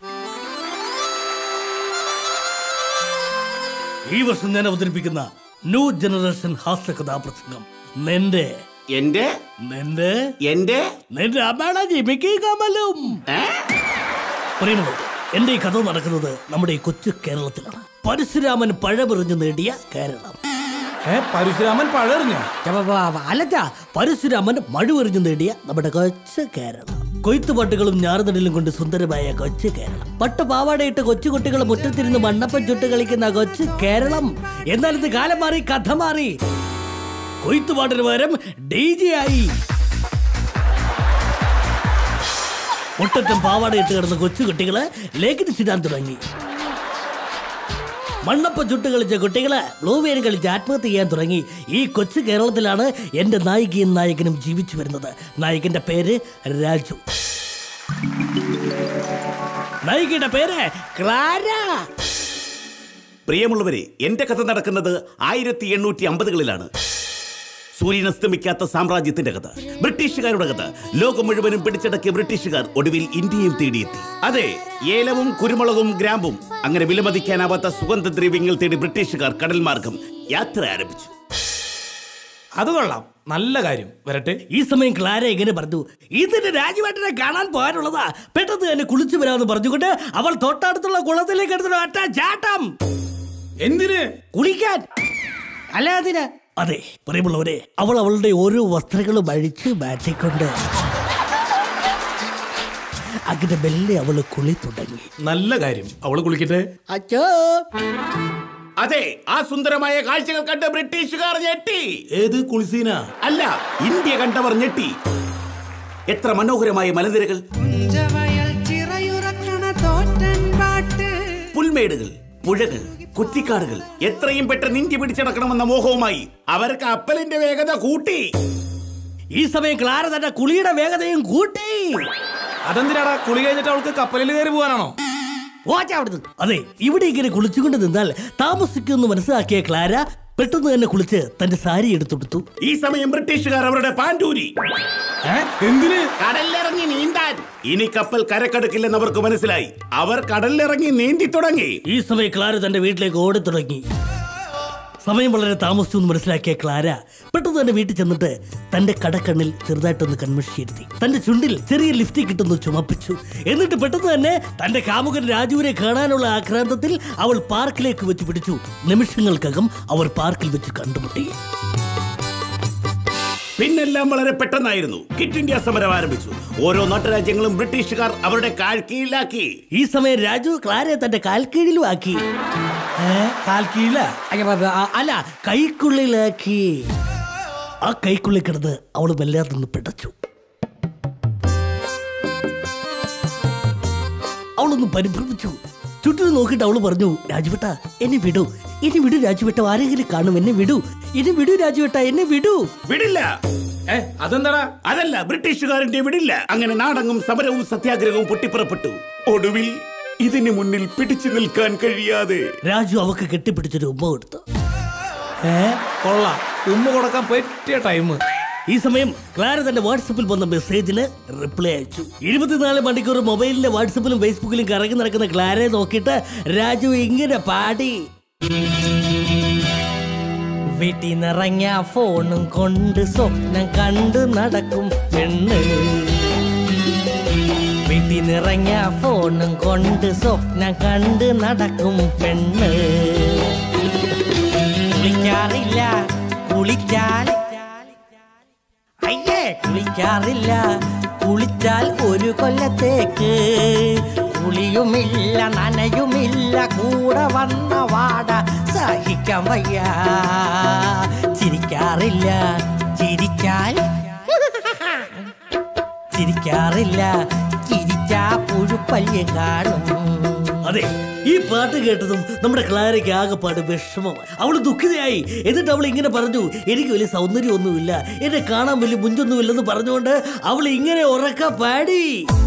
ഈ വർഷം ഞാൻ അവതരിപ്പിക്കുന്ന ന്യൂ ജനറേഷൻ ഹാസ്യ കഥാപ്രസംഗം നിന്റെ എന്റെ നിന്റെ എന്റെ നിന്റെ അമ്മയുടെ ജിമിക്കി കമലും പ്രിയമുള്ളവർ എന്റെ ഈ കഥ നടക്കുന്നത് നമ്മുടെ ഈ കൊച്ചു കേരളത്തിലാണ് പരശുരാമൻ പഴമെറിഞ്ഞ് നേടിയ കേരളം പരശുരാമൻ പഴറിഞ്ഞ അല്ലച്ച പരശുരാമൻ മഴുവെറിഞ്ഞ് നേടിയ നമ്മുടെ കൊച്ചു കേരളം കൊയ്ത്തുപാട്ടുകളും ഞാറുനടലും കൊണ്ട് സുന്ദരമായ കൊച്ചു കേരളം പട്ട് പാവാടയിട്ട് കൊച്ചുകുട്ടികൾ മുറ്റത്തിരുന്ന് മണ്ണപ്പം ചുട്ട് കളിക്കുന്ന കൊച്ചു കേരളം എന്നാൽ ഇത് കാലം മാറി കഥ മാറി കൊയ്ത്തുപാട്ടിന് പകരം ഡി ജെ ആയി മുട്ടറ്റം പാവാടയിട്ട് കിടന്ന കൊച്ചുകുട്ടികള് ലേഖിന് ചിടാൻ തുടങ്ങി മണ്ണപ്പം ചുട്ട് കളിച്ച കുട്ടികള് ബ്ലൂവേൻ കളിച്ച് ആത്മഹത്യ ചെയ്യാൻ തുടങ്ങി ഈ കൊച്ചു കേരളത്തിലാണ് എന്റെ നായികയും നായകനും ജീവിച്ചു വരുന്നത് നായകന്റെ പേര് രാജു നായികയുടെ പേര് ക്ലാര പ്രിയമുള്ളവരെ എന്റെ കഥ നടക്കുന്നത് ആയിരത്തി എണ്ണൂറ്റി അമ്പതുകളിലാണ് സൂര്യൻ അസ്തമിക്കാത്ത സാമ്രാജ്യത്തിന്റെ കഥ ബ്രിട്ടീഷുകാരുടെ കഥ ലോകം മുഴുവനും പിടിച്ചടക്കിയ ബ്രിട്ടീഷുകാർ ഒടുവിൽ ഇന്ത്യയും തേടിയെത്തി അതെ ഏലവും കുരുമുളകും ഗ്രാമ്പും അങ്ങനെ വിലമതിക്കാനാവാത്ത സുഗന്ധദ്രവ്യങ്ങൾ തേടി ബ്രിട്ടീഷുകാർ കടൽ മാർഗം യാത്ര ആരംഭിച്ചു അത് കൊള്ളാം നല്ല കാര്യം വരട്ടെ ഈ സമയം ക്ലാര എങ്ങനെ പറഞ്ഞു ഇതിന്റെ രാജുവേട്ടനെ കാണാൻ പോകാനുള്ളതാ പെട്ടെന്ന് തന്നെ കുളിച്ചു വരാമെന്ന് പറഞ്ഞുകൊണ്ട് അവൾ തൊട്ടടുത്തുള്ള കുളത്തിലേക്ക് എടുത്തിട്ട് ഒറ്റ ചാട്ടം എന്തിന് കുളിക്കാൻ അല്ല അതിന് അതെ പ്രിയമുള്ളവരെ അവൾ അവളുടെ ഓരോ വസ്ത്രങ്ങളും അഴിച്ച് മാറ്റിക്കൊണ്ട് അങ്ങനെ മെല്ലെ അവള് കുളി തുടങ്ങി നല്ല കാര്യം അവള് കുളിക്കട്ടെ അച്ഛോ അതെ ആ സുന്ദരമായ കാഴ്ചകൾ കണ്ട് ബ്രിട്ടീഷുകാർ ഞെട്ടി ഏത് കുളിസീന അല്ല ഇന്ത്യ കണ്ടവർ ഞെട്ടി എത്ര മനോഹരമായ മലനിരകൾ പുൽമേടുകൾ പുഴകൾ കുറ്റിക്കാടുകൾ എത്രയും പെട്ടെന്ന് ഇന്ത്യ പിടിച്ചടക്കണമെന്ന മോഹവുമായി അവർ കപ്പലിന്റെ വേഗത കൂട്ടി ഈ സമയം ക്ലാര തന്റെ കുളിയുടെ വേഗതയും കൂട്ടി അതെന്തിനാടാ കുളി കഴിഞ്ഞിട്ട് അവൾക്ക് കപ്പലിൽ കയറി പോകാനാണോ അതെ ഇവിടെ ഇങ്ങനെ കുളിച്ചുകൊണ്ട് നിന്നാൽ താമസിക്കുമെന്ന് മനസ്സിലാക്കിയ ക്ലാര പെട്ടെന്ന് തന്നെ കുളിച്ച് തന്റെ സാരി എടുത്തെടുത്തു ഈ സമയം ബ്രിട്ടീഷുകാർ അവരുടെ പാൻഡൂരി എന്തിന് കടലിലിറങ്ങി നീന്താൻ ഇനി കപ്പൽ കരക്കടക്കില്ലെന്ന് അവർക്ക് മനസ്സിലായി അവർ കടലിലിറങ്ങി നീന്തി തുടങ്ങി ഈ സമയം ക്ലാര തന്റെ വീട്ടിലേക്ക് ഓടി തുടങ്ങി സമയം വളരെ താമസിച്ചു എന്ന് മനസ്സിലാക്കിയ ക്ലാര പെട്ടെന്ന് തന്നെ വീട്ടിൽ ചെന്നിട്ട് തന്റെ കടക്കണ്ണിൽ ചെറുതായിട്ടൊന്ന് കൺമഷിയിരുത്തി തന്റെ ചുണ്ടിൽ ചെറിയ ലിഫ്റ്റ് കിട്ടുന്നു ചുമപ്പിച്ചു എന്നിട്ട് പെട്ടെന്ന് തന്നെ തന്റെ കാമുകൻ രാജുവിനെ കാണാനുള്ള ആക്രാന്തത്തിൽ അവൾ പാർക്കിലേക്ക് വെച്ച് പിടിച്ചു നിമിഷങ്ങൾക്കകം അവർ പാർക്കിൽ വെച്ച് കണ്ടുമുട്ടി പിന്നെല്ലാം വളരെ പെട്ടെന്നായിരുന്നു കിറ്റ് ഇന്ത്യ സമരം ആരംഭിച്ചു ഓരോ നാട്ടുരാജ്യങ്ങളും ബ്രിട്ടീഷുകാർ അവരുടെ കാഴ്കീഴിലാക്കി ഈ സമയം രാജു ക്ലാരയെ തന്റെ കാൽക്കീഴിലും ആക്കി ഏ? കാൽക്കീഴില അയ്യ, ബ- ബ- ആ, അല്ല കൈക്കുള്ളിലാക്കി ആ കൈക്കുള്ളിൽ കിടന്ന് അവള് വല്ലാതെ നിന്ന് പിടച്ചു അവളൊന്ന് പരിഭ്രമിച്ചു ചുറ്റിനും നോക്കിയിട്ട് അവള് പറഞ്ഞു രാജുവേട്ട എന്നെ വിടൂ എന്നെ വിടൂ രാജുവേട്ട ആരെങ്കിലും കാണും എന്നെ വിടൂ എന്നെ വിടൂ രാജുവേട്ട എന്നെ വിടൂ വിടില്ല അതെന്താടാ അതല്ല ബ്രിട്ടീഷുകാരന്റെ വിടില്ല അങ്ങനെ നാടങ്ങും സമരവും സത്യാഗ്രഹവും പൊട്ടിപ്പുറപ്പെട്ടു ഒടുവിൽ ഇതിന് മുന്നിൽ പിടിച്ചു നിൽക്കാൻ കഴിയാതെ രാജു അവക്ക് കെട്ടിപ്പിടിച്ചൊരു ഉമ്മ കൊടുത്തു ഏ കൊള്ളാം ഉമ്മ കൊടുക്കാൻ പറ്റിയ ടൈം ഈ സമയം ക്ലാര തന്റെ വാട്സപ്പിൽ വന്ന മെസ്സേജിന് റിപ്ലൈ അയച്ചു ഇരുപത്തിനാല് മണിക്കൂർ മൊബൈലിലെ വാട്സപ്പിലും ഫേസ്ബുക്കിലും കറങ്ങി നടക്കുന്ന ക്ലാരയെ നോക്കിയിട്ട് രാജു ഇങ്ങനെ പാടി വീട്ടിൽ നിറങ്ങിയ ഫോണും കൊണ്ട് സ്വപ്നം കണ്ട് നടക്കും പെണ്ണ് വീട്ടിൽ നിറങ്ങിയ ഫോണും കൊണ്ട് സ്വപ്നം കണ്ട് നടക്കും പെണ്ണ് കുളിക്കാറില്ല കുളിച്ചാൽ അയ്യേ കുളിക്കാറില്ല കുളിച്ചാൽ ഒരു കൊല്ലത്തേക്ക് കുളിയുമില്ല നനയുമില്ല കൂടെ വന്ന വാട സഹിക്കാൻ വയ്യ ചിരിക്കാറില്ല ചിരിച്ചാൽ ചിരിക്കാറില്ല ചിരിച്ചാ പുഴുപ്പല്ല് കാണും അതെ ഈ പാട്ട് കേട്ടതും നമ്മുടെ ക്ലാരയ്ക്ക് ആകെപ്പാട് വിഷമമായി അവള് ദുഃഖിതയായി എന്നിട്ട് അവൾ ഇങ്ങനെ പറഞ്ഞു എനിക്ക് വലിയ സൗന്ദര്യമൊന്നുമില്ല എന്നെ കാണാൻ വലിയ മുഞ്ചൊന്നുമില്ലെന്ന് പറഞ്ഞുകൊണ്ട് അവൾ ഇങ്ങനെ ഉറക്ക പാടി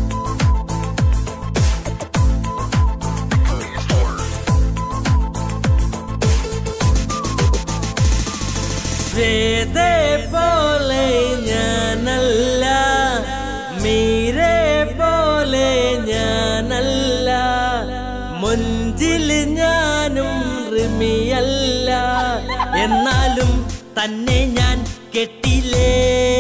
ശ്വേതേ പോലെ ഞാനല്ല മീരെ പോലെ ഞാനല്ല മുഞ്ചിൽ ഞാനും റിമിയല്ല എന്നാലും തന്നെ ഞാൻ കെട്ടിലേ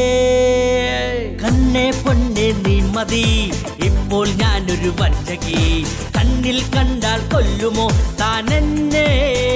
കണ്ണെ പൊന്നെ നീ മതി ഇപ്പോൾ ഞാനൊരു വഞ്ചകി കണ്ണിൽ കണ്ടാൽ കൊല്ലുമോ താൻ എന്നെ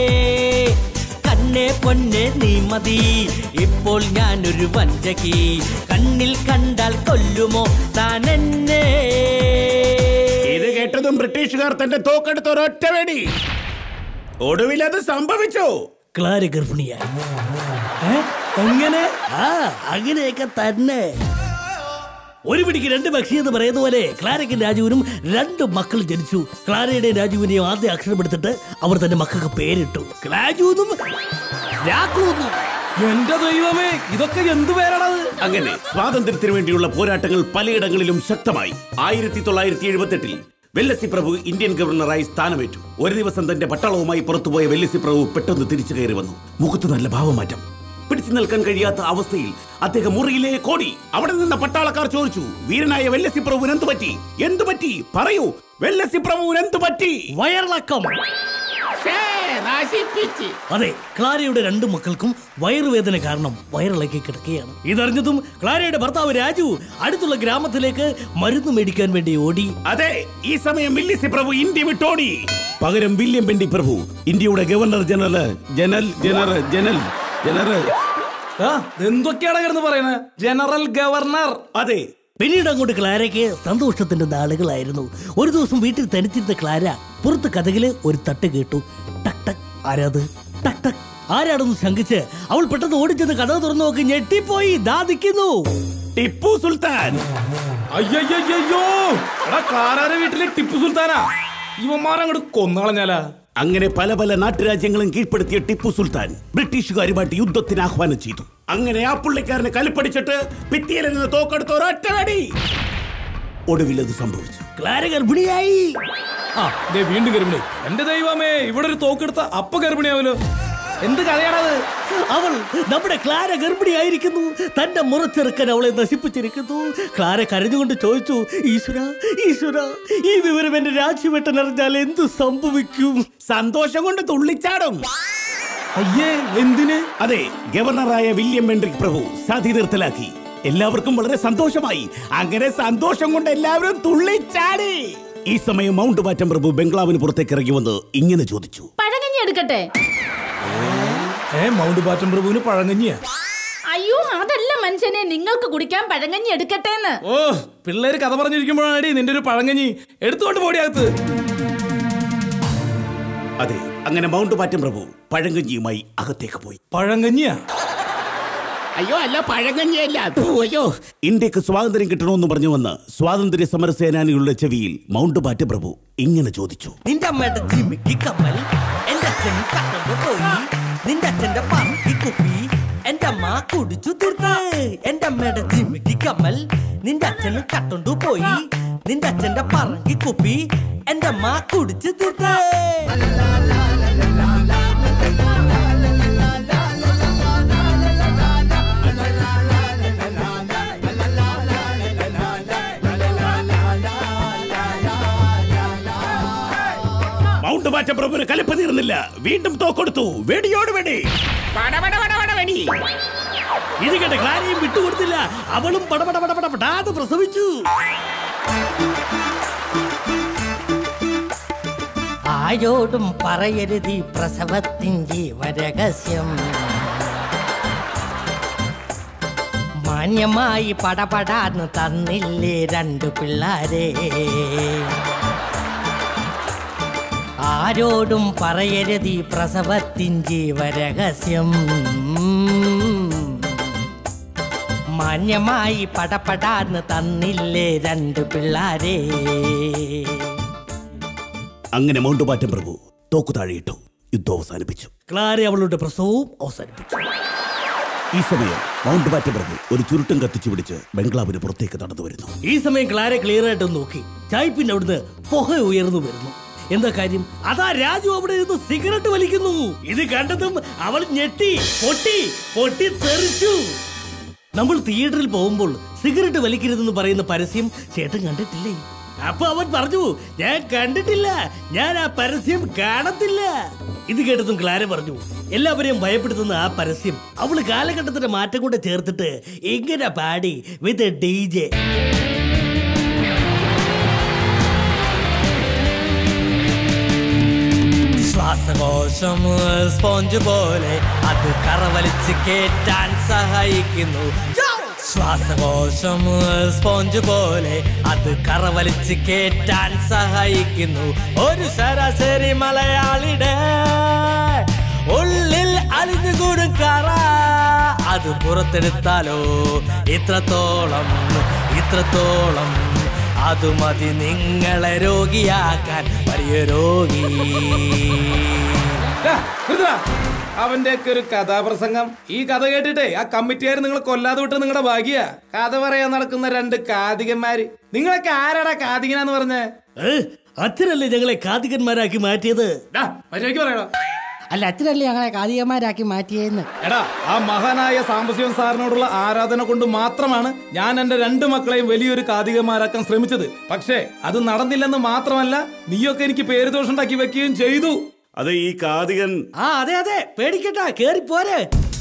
കണ്ണെ പൊന്നെ നീ മതി ഇപ്പോൾ ഞാനൊരു വഞ്ചകി കണ്ണിൽ കണ്ടാൽ കൊല്ലുമോ താൻ എന്നെ ഇത് കേട്ടതും ബ്രിട്ടീഷുകാർ തന്റെ തോക്കെടുത്ത് ഒരൊറ്റ വെടി ഒടുവിൽ അത് സംഭവിച്ചു ക്ലാര ഗർഭിണിയായി ഏ? എങ്ങനെ ആ അങ്ങനെയൊക്കെ തന്നെ ഒരു പിടിക്ക് രണ്ട് പക്ഷി എന്ന് പറയുന്ന പോലെ ക്ലാരയ്ക്കും രാജുവിനും രണ്ട് മക്കൾ ജനിച്ചു ക്ലാരയുടെയും രാജുവിനെയും ആദ്യം അക്ഷരപ്പെടുത്തിട്ട് അവർ തന്റെ മക്കൾക്ക് പേരിട്ടു ക്ലാജുന്നും രാഘവെന്നും എന്റെ ദൈവമേ ഇതൊക്കെ എന്ത് പേരാണത് അങ്ങനെ സ്വാതന്ത്ര്യത്തിന് വേണ്ടിയുള്ള പോരാട്ടങ്ങൾ പലയിടങ്ങളിലും ശക്തമായി ആയിരത്തി തൊള്ളായിരത്തി എഴുപത്തെട്ടിൽ വെല്ലസി പ്രഭു ഇന്ത്യൻ ഗവർണറായി സ്ഥാനമേറ്റു ഒരു ദിവസം തന്റെ പട്ടാളവുമായി പുറത്തുപോയ വെല്ലസി പ്രഭു പെട്ടെന്ന് തിരിച്ചു കയറി വന്നു മുഖത്ത് നല്ല ഭാവമാറ്റം പിടിച്ചു നിൽക്കാൻ കഴിയാത്ത അവസ്ഥയിൽ അദ്ദേഹം മുറിയിലെ കോടി അവിടെ നിന്ന പട്ടാളക്കാർ ചോദിച്ചു വീരനായ വെല്ലസി പ്രഭുവിന് എന്തു പറ്റി എന്തു പറ്റി പറയൂ വെല്ലസി പ്രഭുവിന് എന്തു പറ്റി വയറിളക്കം അതെ ക്ലാരയുടെ രണ്ടു മക്കൾക്കും വയറുവേദന കാരണം വയറിളക്കി കിടക്കുകയാണ് ഇതറിഞ്ഞതും ക്ലാരയുടെ ഭർത്താവ് രാജു അടുത്തുള്ള ഗ്രാമത്തിലേക്ക് മരുന്ന് മേടിക്കാൻ വേണ്ടി ഓടി അതെ ഈ സമയം വില്ലിസി പ്രഭു ഇന്ത്യ വിട്ടോടി പകരം വില്യം ബെന്റി പ്രഭു ഇന്ത്യയുടെ governor general general general general general എന്തൊക്കെയാണ് കിടന്ന് പറയുന്നത് ജനറൽ ഗവർണർ അതെ പിന്നീട് അങ്ങോട്ട് ക്ലാരയ്ക്ക് സന്തോഷത്തിന്റെ നാളുകളായിരുന്നു ഒരു ദിവസം വീട്ടിൽ തനിച്ചിരുന്ന ക്ലാര പുറത്ത് കഥകില് ഒരു തട്ട് കേട്ടു ടക് ടക് ആരാത് ടക് ടക് ആരാണെന്ന് ശങ്കിച്ച് അവൾ പെട്ടെന്ന് ഓടിച്ചെന്ന് കഥ തുറന്നു നോക്കി ഞെട്ടിപ്പോയി ദാ നിൽക്കുന്നു ടിപ്പു സുൽത്താൻ അയ്യോ എടാ ക്ലാരാരെ വീട്ടിലെ ടിപ്പു സുൽത്താനാ ഇവന്മാരങ്ങോട്ട് കൊന്നളഞ്ഞാലാ അങ്ങനെ പല പല നാട്ടുരാജ്യങ്ങളും കീഴ്പ്പെടുത്തിയ ടിപ്പു സുൽത്താൻ ബ്രിട്ടീഷുകാരുമായിട്ട് യുദ്ധത്തിന് ആഹ്വാനം ചെയ്തു അങ്ങനെ ആ പുള്ളിക്കാരനെ കലിപ്പടിച്ചിട്ട് ഭിത്തിയിൽ നിന്ന് തോക്കെടുത്ത ഒരൊറ്റ വെടി ഒടുവിൽ അത് സംഭവിച്ചു ക്ലാര ഗർഭിണിയായി ആ ദേ വീണ്ടും ഗർഭിണി എന്റെ ദൈവമേ ഇവിടെ ഒരു തോക്കെടുത്ത അപ്പ ഗർഭിണിയാവല്ലോ എന്ത് കഥയാണത് അവൾ നമ്മുടെ ക്ലാര ഗർഭിണിയായിരിക്കുന്നു തന്റെ മുറച്ചെറുക്കൻ അവളെ നശിപ്പിച്ചിരിക്കുന്നു ക്ലാര കരഞ്ഞുകൊണ്ട് ചോദിച്ചു ഈശ്വര ഈശ്വര ഈ വിവരം എന്റെ രാജ്യവെട്ടൻ അറിഞ്ഞാൽ എന്തു സംഭവിക്കും സന്തോഷം കൊണ്ട് തുള്ളിച്ചാടും അയ്യേ എന്തിന് അതെ ഗവർണറായ വില്യം ബെൻഡ്രിക് പ്രഭു സതി നിർത്തലാക്കി എല്ലാവർക്കും വളരെ സന്തോഷമായി അങ്ങനെ സന്തോഷം കൊണ്ട് എല്ലാവരും തുള്ളിച്ചാടി ഈ സമയം മൗണ്ട് ബാറ്റം പ്രഭു ബംഗ്ലാവിന് പുറത്തേക്ക് ഇറങ്ങി വന്ന് ഇങ്ങനെ ചോദിച്ചു പഴകഞ്ഞി എടുക്കട്ടെ ഏ മൗണ്ട് ബാറ്റൻ പ്രഭുവിന് പഴങ്കഞ്ഞിയാ അയ്യോ അതല്ല മനുഷ്യനെ നിങ്ങൾക്ക് കുടിക്കാൻ പഴങ്കഞ്ഞി എടുക്കട്ടെ എന്ന് ഓ പിള്ളേര് കഥ പറഞ്ഞിരിക്കുമ്പോഴാണ് നിന്റെ ഒരു പഴങ്കഞ്ഞി എടുത്തുകൊണ്ട് പോടിയകത്ത് അതെ അങ്ങനെ മൗണ്ട് ബാറ്റം പ്രഭു പഴങ്കഞ്ഞിയുമായി അകത്തേക്ക് പോയി പഴങ്കഞ്ഞിയാ അയ്യോ അല്ല പഴങ്കഞ്ഞിയല്ല അയ്യോ ഇന്ത്യക്ക് സ്വാതന്ത്ര്യം കിട്ടണമെന്ന് പറഞ്ഞു വന്ന് സ്വാതന്ത്ര്യ സമര സേനാനികളുടെ ചെവിയിൽ മൗണ്ട് ബാറ്റ പ്രഭു ഇങ്ങനെ ചോദിച്ചു നിന്റെ അമ്മയുടെ ജിമിക്ക് കമ്മൽ എന്റെ അച്ഛൻ കട്ടമ്പ് പോയി നിന്റെ അച്ഛന്റെ പറക്കി കുപ്പി എന്റെ അമ്മ കുടിച്ചു തീർത്ത് എന്റെ അമ്മയുടെ ജിമിക്ക് കമ്മൽ നിന്റെ അച്ഛന് കട്ടണ്ടു പോയി നിന്റെ അച്ഛന്റെ പറക്കി കുപ്പി എന്റെ അമ്മ കുടിച്ചു തീർത്ത് മൗണ്ട് ബാറ്റ പ്രഭുവിന് കലിപ്പ് തീർന്നില്ല വീണ്ടും തോക്കൊടുത്തു വെടിയോട് വെടി വെടി ഇത് കേട്ട ക്ലാരയും വിട്ടുകൊടുത്തില്ല അവളും പടപട പടപട പടാതെ പ്രസവിച്ചു ആരോടും പറയരുത് ഈ പ്രസവത്തിൻ ജീവരഹസ്യം മാന്യമായി പടപടാന്ന് തന്നില്ലേ രണ്ടു പിള്ളാരെ ആരോടും പറയരുത് ഈ പ്രസവത്തിൻ ജീവരഹസ്യം മാന്യമായി പടപടാന്ന് തന്നില്ലേ രണ്ട് പിള്ളാരേ അങ്ങനെ മൗണ്ടുമാറ്റം പ്രഭു തോക്കു താഴെയിട്ടു യുദ്ധം അവസാനിപ്പിച്ചു ക്ലാര അവളുടെ പ്രസവവും അവസാനിപ്പിച്ചു ഈ സമയം മൗണ്ടുമാറ്റം പ്രഭു ഒരു ചുരുട്ടും കത്തിച്ചു പിടിച്ച് ബംഗ്ലാവിന് പുറത്തേക്ക് നടന്നു വരുന്നു ഈ സമയം ക്ലാരെ ക്ലിയർ ആയിട്ട് നോക്കി ചായ്പിന്റെ അവിടുന്ന് പുക ഉയർന്നു വരുന്നു എന്താ കാര്യം അതാ രാജു അവിടെ ഇരുന്ന് സിഗരറ്റ് വലിക്കുന്നു ഇത് കണ്ടതും അവൾ ഞെട്ടി പൊട്ടി പൊട്ടി തെറിച്ചു നമ്മൾ തിയേറ്ററിൽ പോകുമ്പോൾ സിഗരറ്റ് വലിക്കരുതെന്ന് പറയുന്ന പരസ്യം ചേട്ടൻ കണ്ടിട്ടില്ലേ അപ്പൊ അവൻ പറഞ്ഞു ഞാൻ കണ്ടിട്ടില്ല ഞാൻ ആ പരസ്യം കാണത്തില്ല ഇത് കേട്ടതും ക്ലാര പറഞ്ഞു എല്ലാവരെയും ഭയപ്പെടുത്തുന്ന ആ പരസ്യം അവള് കാലഘട്ടത്തിന്റെ മാറ്റം കൂടെ ചേർത്തിട്ട് ഇങ്ങനെ പാടി വിത്ത് ഡി ജെ ശ്വാസകോശം സ്പോഞ്ച് പോലെ അത് കറവലിച്ച് കേറ്റാൻ സഹായിക്കുന്നു ശ്വാസകോശം സ്പോഞ്ച് പോലെ അത് കറവലിച്ച് കേറ്റാൻ സഹായിക്കുന്നു ഒരു ശരാശരി മലയാളിയുടെ ഉള്ളിൽ അലിഞ്ഞുകൂടും കറ അത് പുറത്തെടുത്താലോ ഇത്രത്തോളം ഇത്രത്തോളം അത് മതി നിങ്ങളെ രോഗിയാക്കാൻ വലിയ രോഗി അവന്റെ ഒക്കെ ഒരു കഥാപ്രസംഗം ഈ കഥ കേട്ടിട്ടേ ആ കമ്മിറ്റിക്കാർ നിങ്ങൾ കൊല്ലാതെ വിട്ട് നിങ്ങളുടെ ഭാഗ്യ കഥ പറയാൻ നടക്കുന്ന രണ്ട് കാതികന്മാര് നിങ്ങളൊക്കെ ആരാടാ കാതികനാന്ന് പറഞ്ഞേ അച്ഛനല്ലേ ഞങ്ങളെ കാതികന്മാരാക്കി മാറ്റിയത് മര്യാദയ്ക്ക് പറയടാ അല്ല അച്ഛനല്ലേ ഞങ്ങളെ കാതികന്മാരാക്കി മാറ്റിയെന്ന് എടാ ആ മഹാനായ സാമ്പശിവൻ സാറിനോടുള്ള ആരാധന കൊണ്ട് മാത്രമാണ് ഞാൻ എന്റെ രണ്ട് മക്കളെയും വലിയൊരു കാതികന്മാരാക്കാൻ ശ്രമിച്ചത് പക്ഷേ അത് നടന്നില്ലെന്ന് മാത്രമല്ല നീയൊക്കെ എനിക്ക് പേര് ദോഷം ഉണ്ടാക്കി വെക്കുകയും ചെയ്തു അത് ഈ കാതികൻ ആ അതെ അതെ പേടിക്കട്ടാ കേറി പോരെ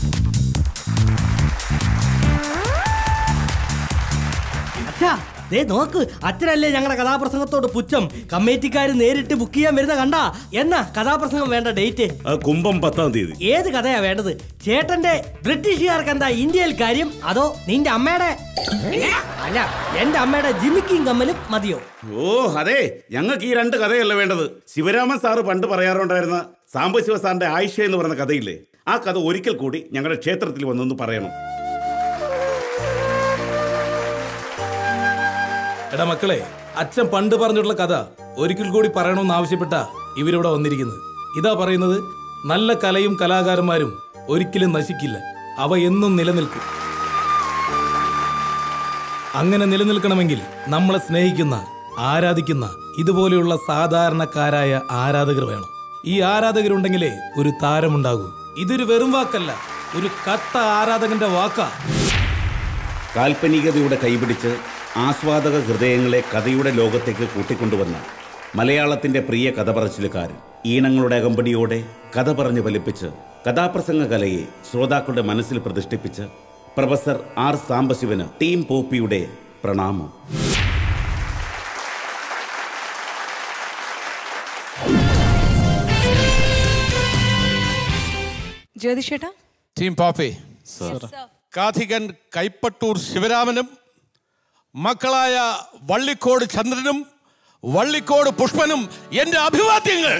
അച്ഛാ ദേ നോക്ക് അച്ഛനല്ലേ ഞങ്ങളുടെ കഥാപ്രസംഗത്തോട് പുച്ഛം കമ്മിറ്റിക്കാര് നേരിട്ട് ബുക്ക് ചെയ്യാൻ വരുന്ന കണ്ടാ എന്നാ കഥാപ്രസംഗം വേണ്ട ഡേറ്റ് ആ കുംഭം പത്താം തീയതി ഏത് കഥയാ വേണ്ടത് ചേട്ടന്റെ ബ്രിട്ടീഷുകാർക്ക് എന്താ ഇന്ത്യയിൽ കാര്യം അതോ നിന്റെ അമ്മയുടെ അല്ല എന്റെ അമ്മയുടെ ജിമിക്കിയും കമ്മലും മതിയോ ഓ അതെ ഞങ്ങൾക്ക് ഈ രണ്ട് കഥയല്ല വേണ്ടത് ശിവരാമൻ സാറ് പണ്ട് പറയാറുണ്ടായിരുന്ന സാംബശിവ സാറിന്റെ ആയിഷ എന്ന് പറയുന്ന കഥയില്ലേ ആ കഥ ഒരിക്കൽ കൂടി ഞങ്ങളുടെ ക്ഷേത്രത്തിൽ വന്നൊന്ന് പറയണം എടാ മക്കളെ അച്ഛൻ പണ്ട് പറഞ്ഞിട്ടുള്ള കഥ ഒരിക്കൽ കൂടി പറയണമെന്ന് ആവശ്യപ്പെട്ട ഇവരിവിടെ വന്നിരിക്കുന്നത് ഇതാ പറയുന്നത് നല്ല കലയും കലാകാരന്മാരും ഒരിക്കലും നശിക്കില്ല അവ എന്നും നിലനിൽക്കും അങ്ങനെ നിലനിൽക്കണമെങ്കിൽ നമ്മളെ സ്നേഹിക്കുന്ന ആരാധിക്കുന്ന ഇതുപോലെയുള്ള സാധാരണക്കാരായ ആരാധകർ വേണം ഈ ആരാധകരുണ്ടെങ്കിലേ ഒരു താരമുണ്ടാകൂ ഇതൊരു വെറും വാക്കല്ല ഒരു കട്ട ആരാധകന്റെ വാക്കാ കാൽപ്പനികതയുടെ കൈപിടിച്ച് ആസ്വാദക ഹൃദയങ്ങളെ കഥയുടെ ലോകത്തേക്ക് കൂട്ടിക്കൊണ്ടുവന്ന മലയാളത്തിന്റെ പ്രിയ കഥ പറച്ചിലുകാരൻ ഈണങ്ങളുടെ അകമ്പടിയോടെ കഥ പറഞ്ഞു ഫലിപ്പിച്ച് കഥാപ്രസംഗ കലയെ ശ്രോതാക്കളുടെ മനസ്സിൽ പ്രതിഷ്ഠിപ്പിച്ച് പ്രൊഫസർ ആർ സാംബശിവന് ടീം പോപ്പിയുടെ പ്രണാമം ജ്യോതിഷേട്ടാ ടീം പോപ്പി കാഥികൻ കൈപ്പട്ടൂർ ശിവരാമനും മക്കളായ വള്ളിക്കോട് ചന്ദ്രനും വള്ളിക്കോട് പുഷ്പനും എന്റെ അഭിവാദ്യങ്ങൾ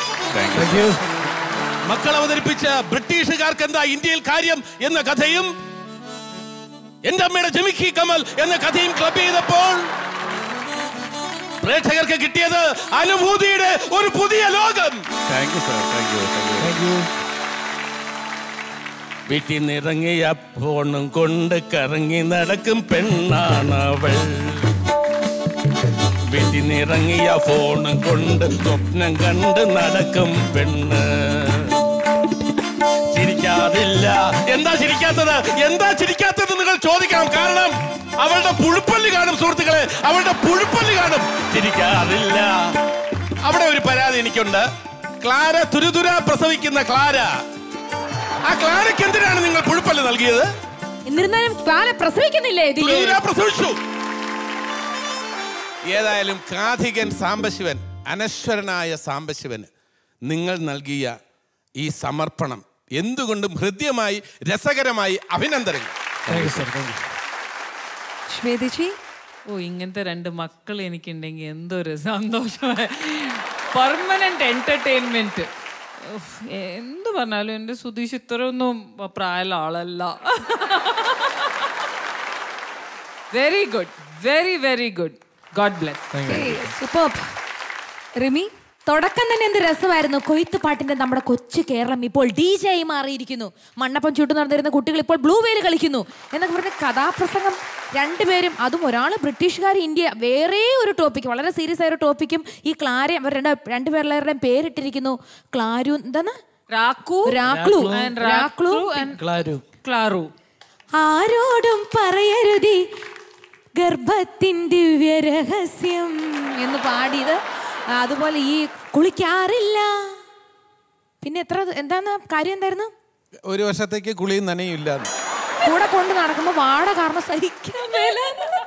മക്കൾ അവതരിപ്പിച്ച ബ്രിട്ടീഷുകാർക്ക് എന്താ ഇന്ത്യയിൽ കാര്യം എന്ന കഥയും എന്റെ അമ്മയുടെ ജമിഖി കമൽ എന്ന കഥയും ക്ലബ് ചെയ്തപ്പോൾ പ്രേക്ഷകർക്ക് കിട്ടിയത് അനുഭൂതിയുടെ ഒരു പുതിയ ലോകം thank you sir thank you thank you വീട്ടിൽ നിന്നിറങ്ങിയ ഫോണും കൊണ്ട് കറങ്ങി നടക്കും പെണ്ണാണവൾ വീട്ടിൽ നിന്നിറങ്ങിയ ഫോണും കൊണ്ട് സ്വപ്നം കണ്ട് നടക്കും പെണ്ണ് ചിരിക്കാതില്ല എന്താ ചിരിക്കാത്തത് എന്താ ചിരിക്കാത്തത് നിങ്ങൾ ചോദിക്കണം കാരണം അവളുടെ പുഴുപ്പല്ല് കാണും സുഹൃത്തുക്കളെ അവളുടെ പുഴുപ്പല്ല് കാണും ചിരിക്കാതില്ല അവിടെ ഒരു പരാതി എനിക്കുണ്ട് ക്ലാര തുരുതുര പ്രസവിക്കുന്ന ക്ലാര ആ ക്ലാരയ്ക്ക് എന്തിനാണ് നിങ്ങൾ പുഴുപ്പല്ല് നൽകിയത് എന്നിരുന്നാലും ക്ലാര പ്രസവിക്കുന്നില്ലേ ഇതില് തുരുതുര പ്രസവിച്ചു ഏതായാലും കാഥികൻ സാംബശിവൻ അനശ്വരനായ സാംബശിവന് നിങ്ങൾ നൽകിയ ഈ സമർപ്പണം എന്തുകൊണ്ടും ഹൃദ്യമായി രസകരമായി അഭിനന്ദനങ്ങൾ ശ്വേതജി ഓ ഇങ്ങനത്തെ രണ്ട് മക്കൾ എനിക്കുണ്ടെങ്കിൽ എന്തൊരു സന്തോഷമായ പെർമനന്റ് എന്റർടൈൻമെന്റ് എന്ത് പറഞ്ഞാലും എൻ്റെ സുധീഷ് ഇത്രയൊന്നും പ്രായമുള്ള ആളല്ല very good very very good god bless super Rimi തുടക്കം തന്നെ എന്ത് രസമായിരുന്നു കൊയ്ത്ത് പാട്ടിന്റെ നമ്മുടെ കൊച്ചു കേരളം ഇപ്പോൾ ഡി ജെ ആയി മാറിയിരിക്കുന്നു മണ്ണപ്പം ചുട്ടു നടന്നിരുന്ന കുട്ടികൾ ഇപ്പോൾ ബ്ലൂ വെയിൽ കളിക്കുന്നു എന്നൊക്കെ പറഞ്ഞ കഥാപ്രസംഗം രണ്ടുപേരും അതും ഒരാൾ ബ്രിട്ടീഷുകാർ ഇന്ത്യ വേറെ ഒരു ടോപ്പിക് വളരെ സീരിയസ് ആയ ഒരു ടോപ്പിക്കും ഈ ക്ലാര അവർ രണ്ട് രണ്ടുപേരുടെയും പേരിട്ടിരിക്കുന്നു ക്ലാരു എന്താണ് രാക്കു രാക്ലു and രാക്ലു രാക്ലു and ക്ലാറു ആരോടും പറയരുതി ഗർഭത്തിൻ ദിവ്യ രഹസ്യം എന്ന് പാടിയത് അതുപോലെ ഈ കുളിക്കാറില്ല പിന്നെ എത്ര എന്താണ് കാര്യം എന്തായിരുന്നു ഒരു വർഷത്തേക്ക് കുളിയും നനയും ഇല്ല കൂടെ കൊണ്ട് നടക്കുമ്പോ വാട കാരണം സഹിക്കാൻ മേല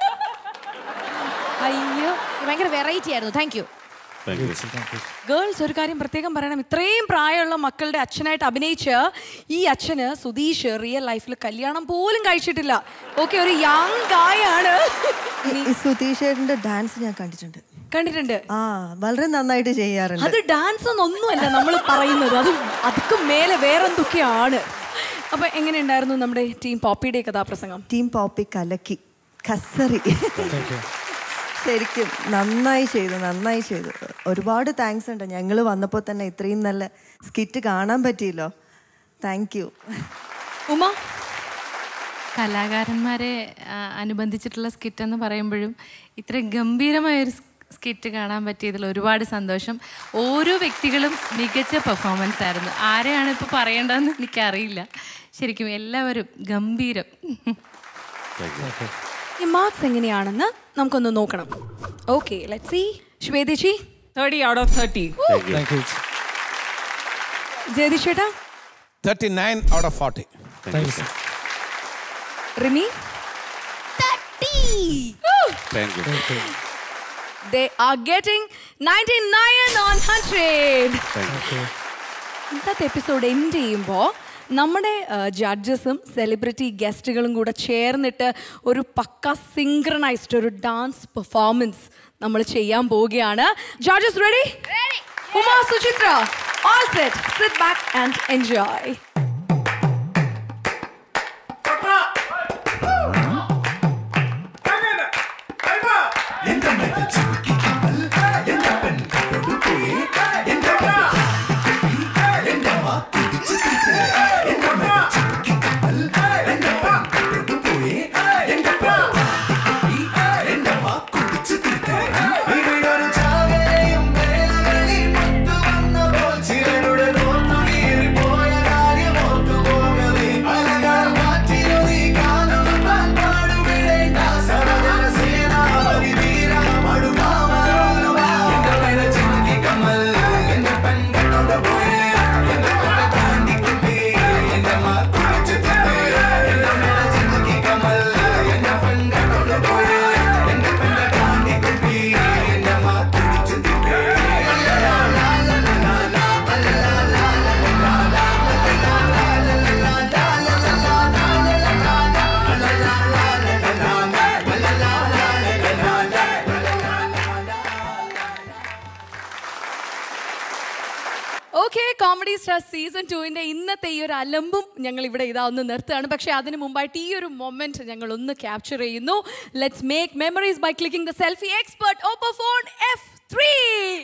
അയ്യോ ഭയങ്കര വെറൈറ്റി ആയിരുന്നു താങ്ക് യു ഗേൾസ് ഒരു കാര്യം പ്രത്യേകം പറയണം ഇത്രയും പ്രായമുള്ള മക്കളുടെ അച്ഛനായിട്ട് അഭിനയിച്ച് ഈ അച്ഛന് സുധീഷ് റിയൽ ലൈഫിൽ കല്യാണം പോലും കഴിച്ചിട്ടില്ല ഓക്കെ ഒരു യങ് ഗായാണ് ഈ സുധീഷ് ചേട്ടന്റെ ഡാൻസ് ഞാൻ കണ്ടിട്ടുണ്ട് കണ്ടിട്ടുണ്ട് ആ വളരെ നന്നായിട്ട് ചെയ്യാറുണ്ട് അത് ഡാൻസ് ഒന്നുമല്ല നമ്മൾ പറയുന്നത് അത് അതൊക്കെ മേലെ വേറെന്തൊക്കെയാണ് അപ്പൊ എങ്ങനെയുണ്ടായിരുന്നു നമ്മുടെ ടീം പോപ്പിയുടെ കഥാപ്രസംഗം ടീം പോപ്പി കലക്കി കസറി ശരിക്കും നന്നായി ചെയ്തു നന്നായി ചെയ്തു ഒരുപാട് താങ്ക്സ് ഉണ്ട് ഞങ്ങൾ വന്നപ്പോൾ തന്നെ ഇത്രയും നല്ല സ്കിറ്റ് കാണാൻ പറ്റിയല്ലോ താങ്ക് യു ഉമ കലാകാരന്മാരെ ആ, അനുബന്ധിച്ചിട്ടുള്ള സ്കിറ്റ് എന്ന് പറയുമ്പോഴും ഇത്ര ഗംഭീരമായ ഒരു സ്കിറ്റ് കാണാൻ പറ്റിയതിൽ ഒരുപാട് സന്തോഷം ഓരോ വ്യക്തികളും മികച്ച പെർഫോമൻസ് ആയിരുന്നു ആരെയാണ് ഇപ്പോൾ പറയേണ്ടതെന്ന് എനിക്കറിയില്ല ശരിക്കും എല്ലാവരും ഗംഭീരം ഈ മാർക്സ് എങ്ങനെയാണെന്ന് നമുക്കൊന്ന് നോക്കണം ഓക്കെ ലെറ്റ് സി ശ്വേതേച്ചി thirty out of thirty Jayatheesh ചേട്ടാ thirty nine out of forty Rimi thank you They are getting 99 on 100. ഇന്നത്തെ എപ്പിസോഡ് എൻഡ് ചെയ്യുമ്പോൾ നമ്മുടെ ജഡ്ജസും സെലിബ്രിറ്റി ഗസ്റ്റുകളും കൂടെ ചേർന്നിട്ട് ഒരു പക്ക സിങ്ക്രണൈസ്ഡ് ഒരു ഡാൻസ് പെർഫോമൻസ് നമ്മൾ ചെയ്യാൻ പോവുകയാണ് judges ready Uma Suchitra all set sit back and enjoy okay comedy star season ടുവിന്റെ ഇന്നത്തെ ഈ ഒരു അലമ്പും ഞങ്ങൾ ഇവിടെ ഇതാ ഒന്ന് നിർത്തുകയാണ് പക്ഷേ അതിന് മുമ്പായിട്ട് ഈ ഒരു മൊമെന്റ് ഞങ്ങൾ ഒന്ന് ക്യാപ്ചർ ചെയ്യുന്നു let's make memories by clicking the selfie expert Oppo phone F three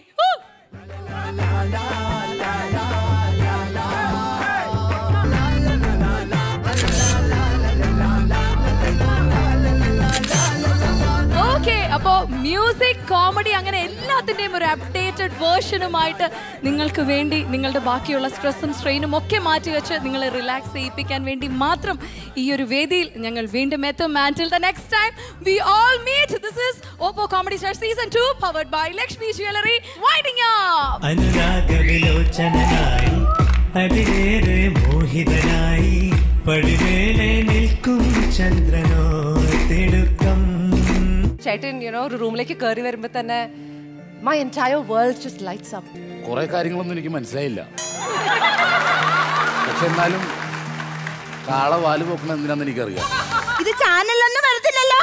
okay അപ്പോ മ്യൂസിക് കോമഡി അങ്ങനെ എല്ലാത്തിന്റെയും ഒരു അപ്ഡേറ്റഡ് വേർഷനുമായിട്ട് നിങ്ങൾക്ക് വേണ്ടി നിങ്ങളുടെ ബാക്കിയുള്ള സ്ട്രെസ്സും സ്ട്രെയിനും ഒക്കെ മാറ്റി വെച്ച് നിങ്ങളെ റിലാക്സ് ചെയ്യിപ്പിക്കാൻ വേണ്ടി മാത്രം ഈ ഒരു വേദിയിൽ ഞങ്ങൾ വീണ്ടും എത്തും and till the next time we all meet this is Oppo comedy star season 2 powered by Lakshmi jewellery winding up അനുരാഗവിലോചനായി അതിലേറെ മോഹിതനായി പടിവേലെ നിൽക്കും ചന്ദ്രനോ തിടുക്കം ചേട്ടൻ യുനോ ഒരു റൂമിലേക്ക് കയറി വരുമ്പോ തന്നെ my entire world just lights up കുറെ കാര്യങ്ങളൊന്നും എനിക്ക് മനസ്സിലായില്ല പക്ഷെ എന്നാലും കാള വാല് പോക്കണ എന്തിനാന്ന് എനിക്കറിയാം ഇത് ചാനലൊന്നും വരത്തില്ലല്ലോ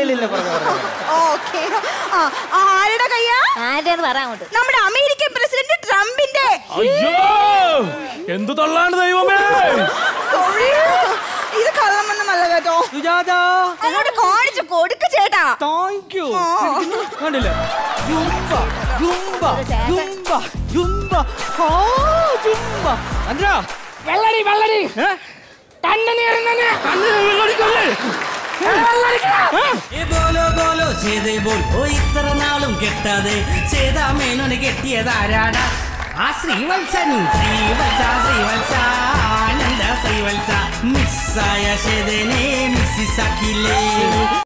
ഓക്കെ ആരുടെ കയ്യാ ആരുടെന്ന് പറയാൻ നമ്മുടെ അമേരിക്കൻ പ്രസിഡന്റ് ട്രംപിന്റെ അയ്യോ എന്തു തള്ളാണ് ദൈവമേ സോറി ഇത് കള്ളമൊന്നും നല്ല കേട്ടോ സുജാത അങ്ങോട്ട് കാണിച്ചു കൊടുക്ക് ചേട്ടാ താങ്ക് യു കണ്ടില്ലേ ജുംബ ജുംബ ജുംബ ജുംബ ആ ജുംബ അന്റാ വെള്ളടി വെള്ളടി കണ്ണു നീറുന്നെ ഏ ബോലോ ബോലോ ചെയ്തേ ബോൽ ഓ ഇത്ര നാളും കെട്ടാതെ ചെയ്താ മേനോന് കെട്ടിയതാരാടാ ആ ശ്രീവത്സൻ ശ്രീവത്സ ശ്രീവത്സ ആനന്ദ ശ്രീവത്സ മിസ്സായ ചെയ്തേനെ മിസ്സിസാക്കില്ലേ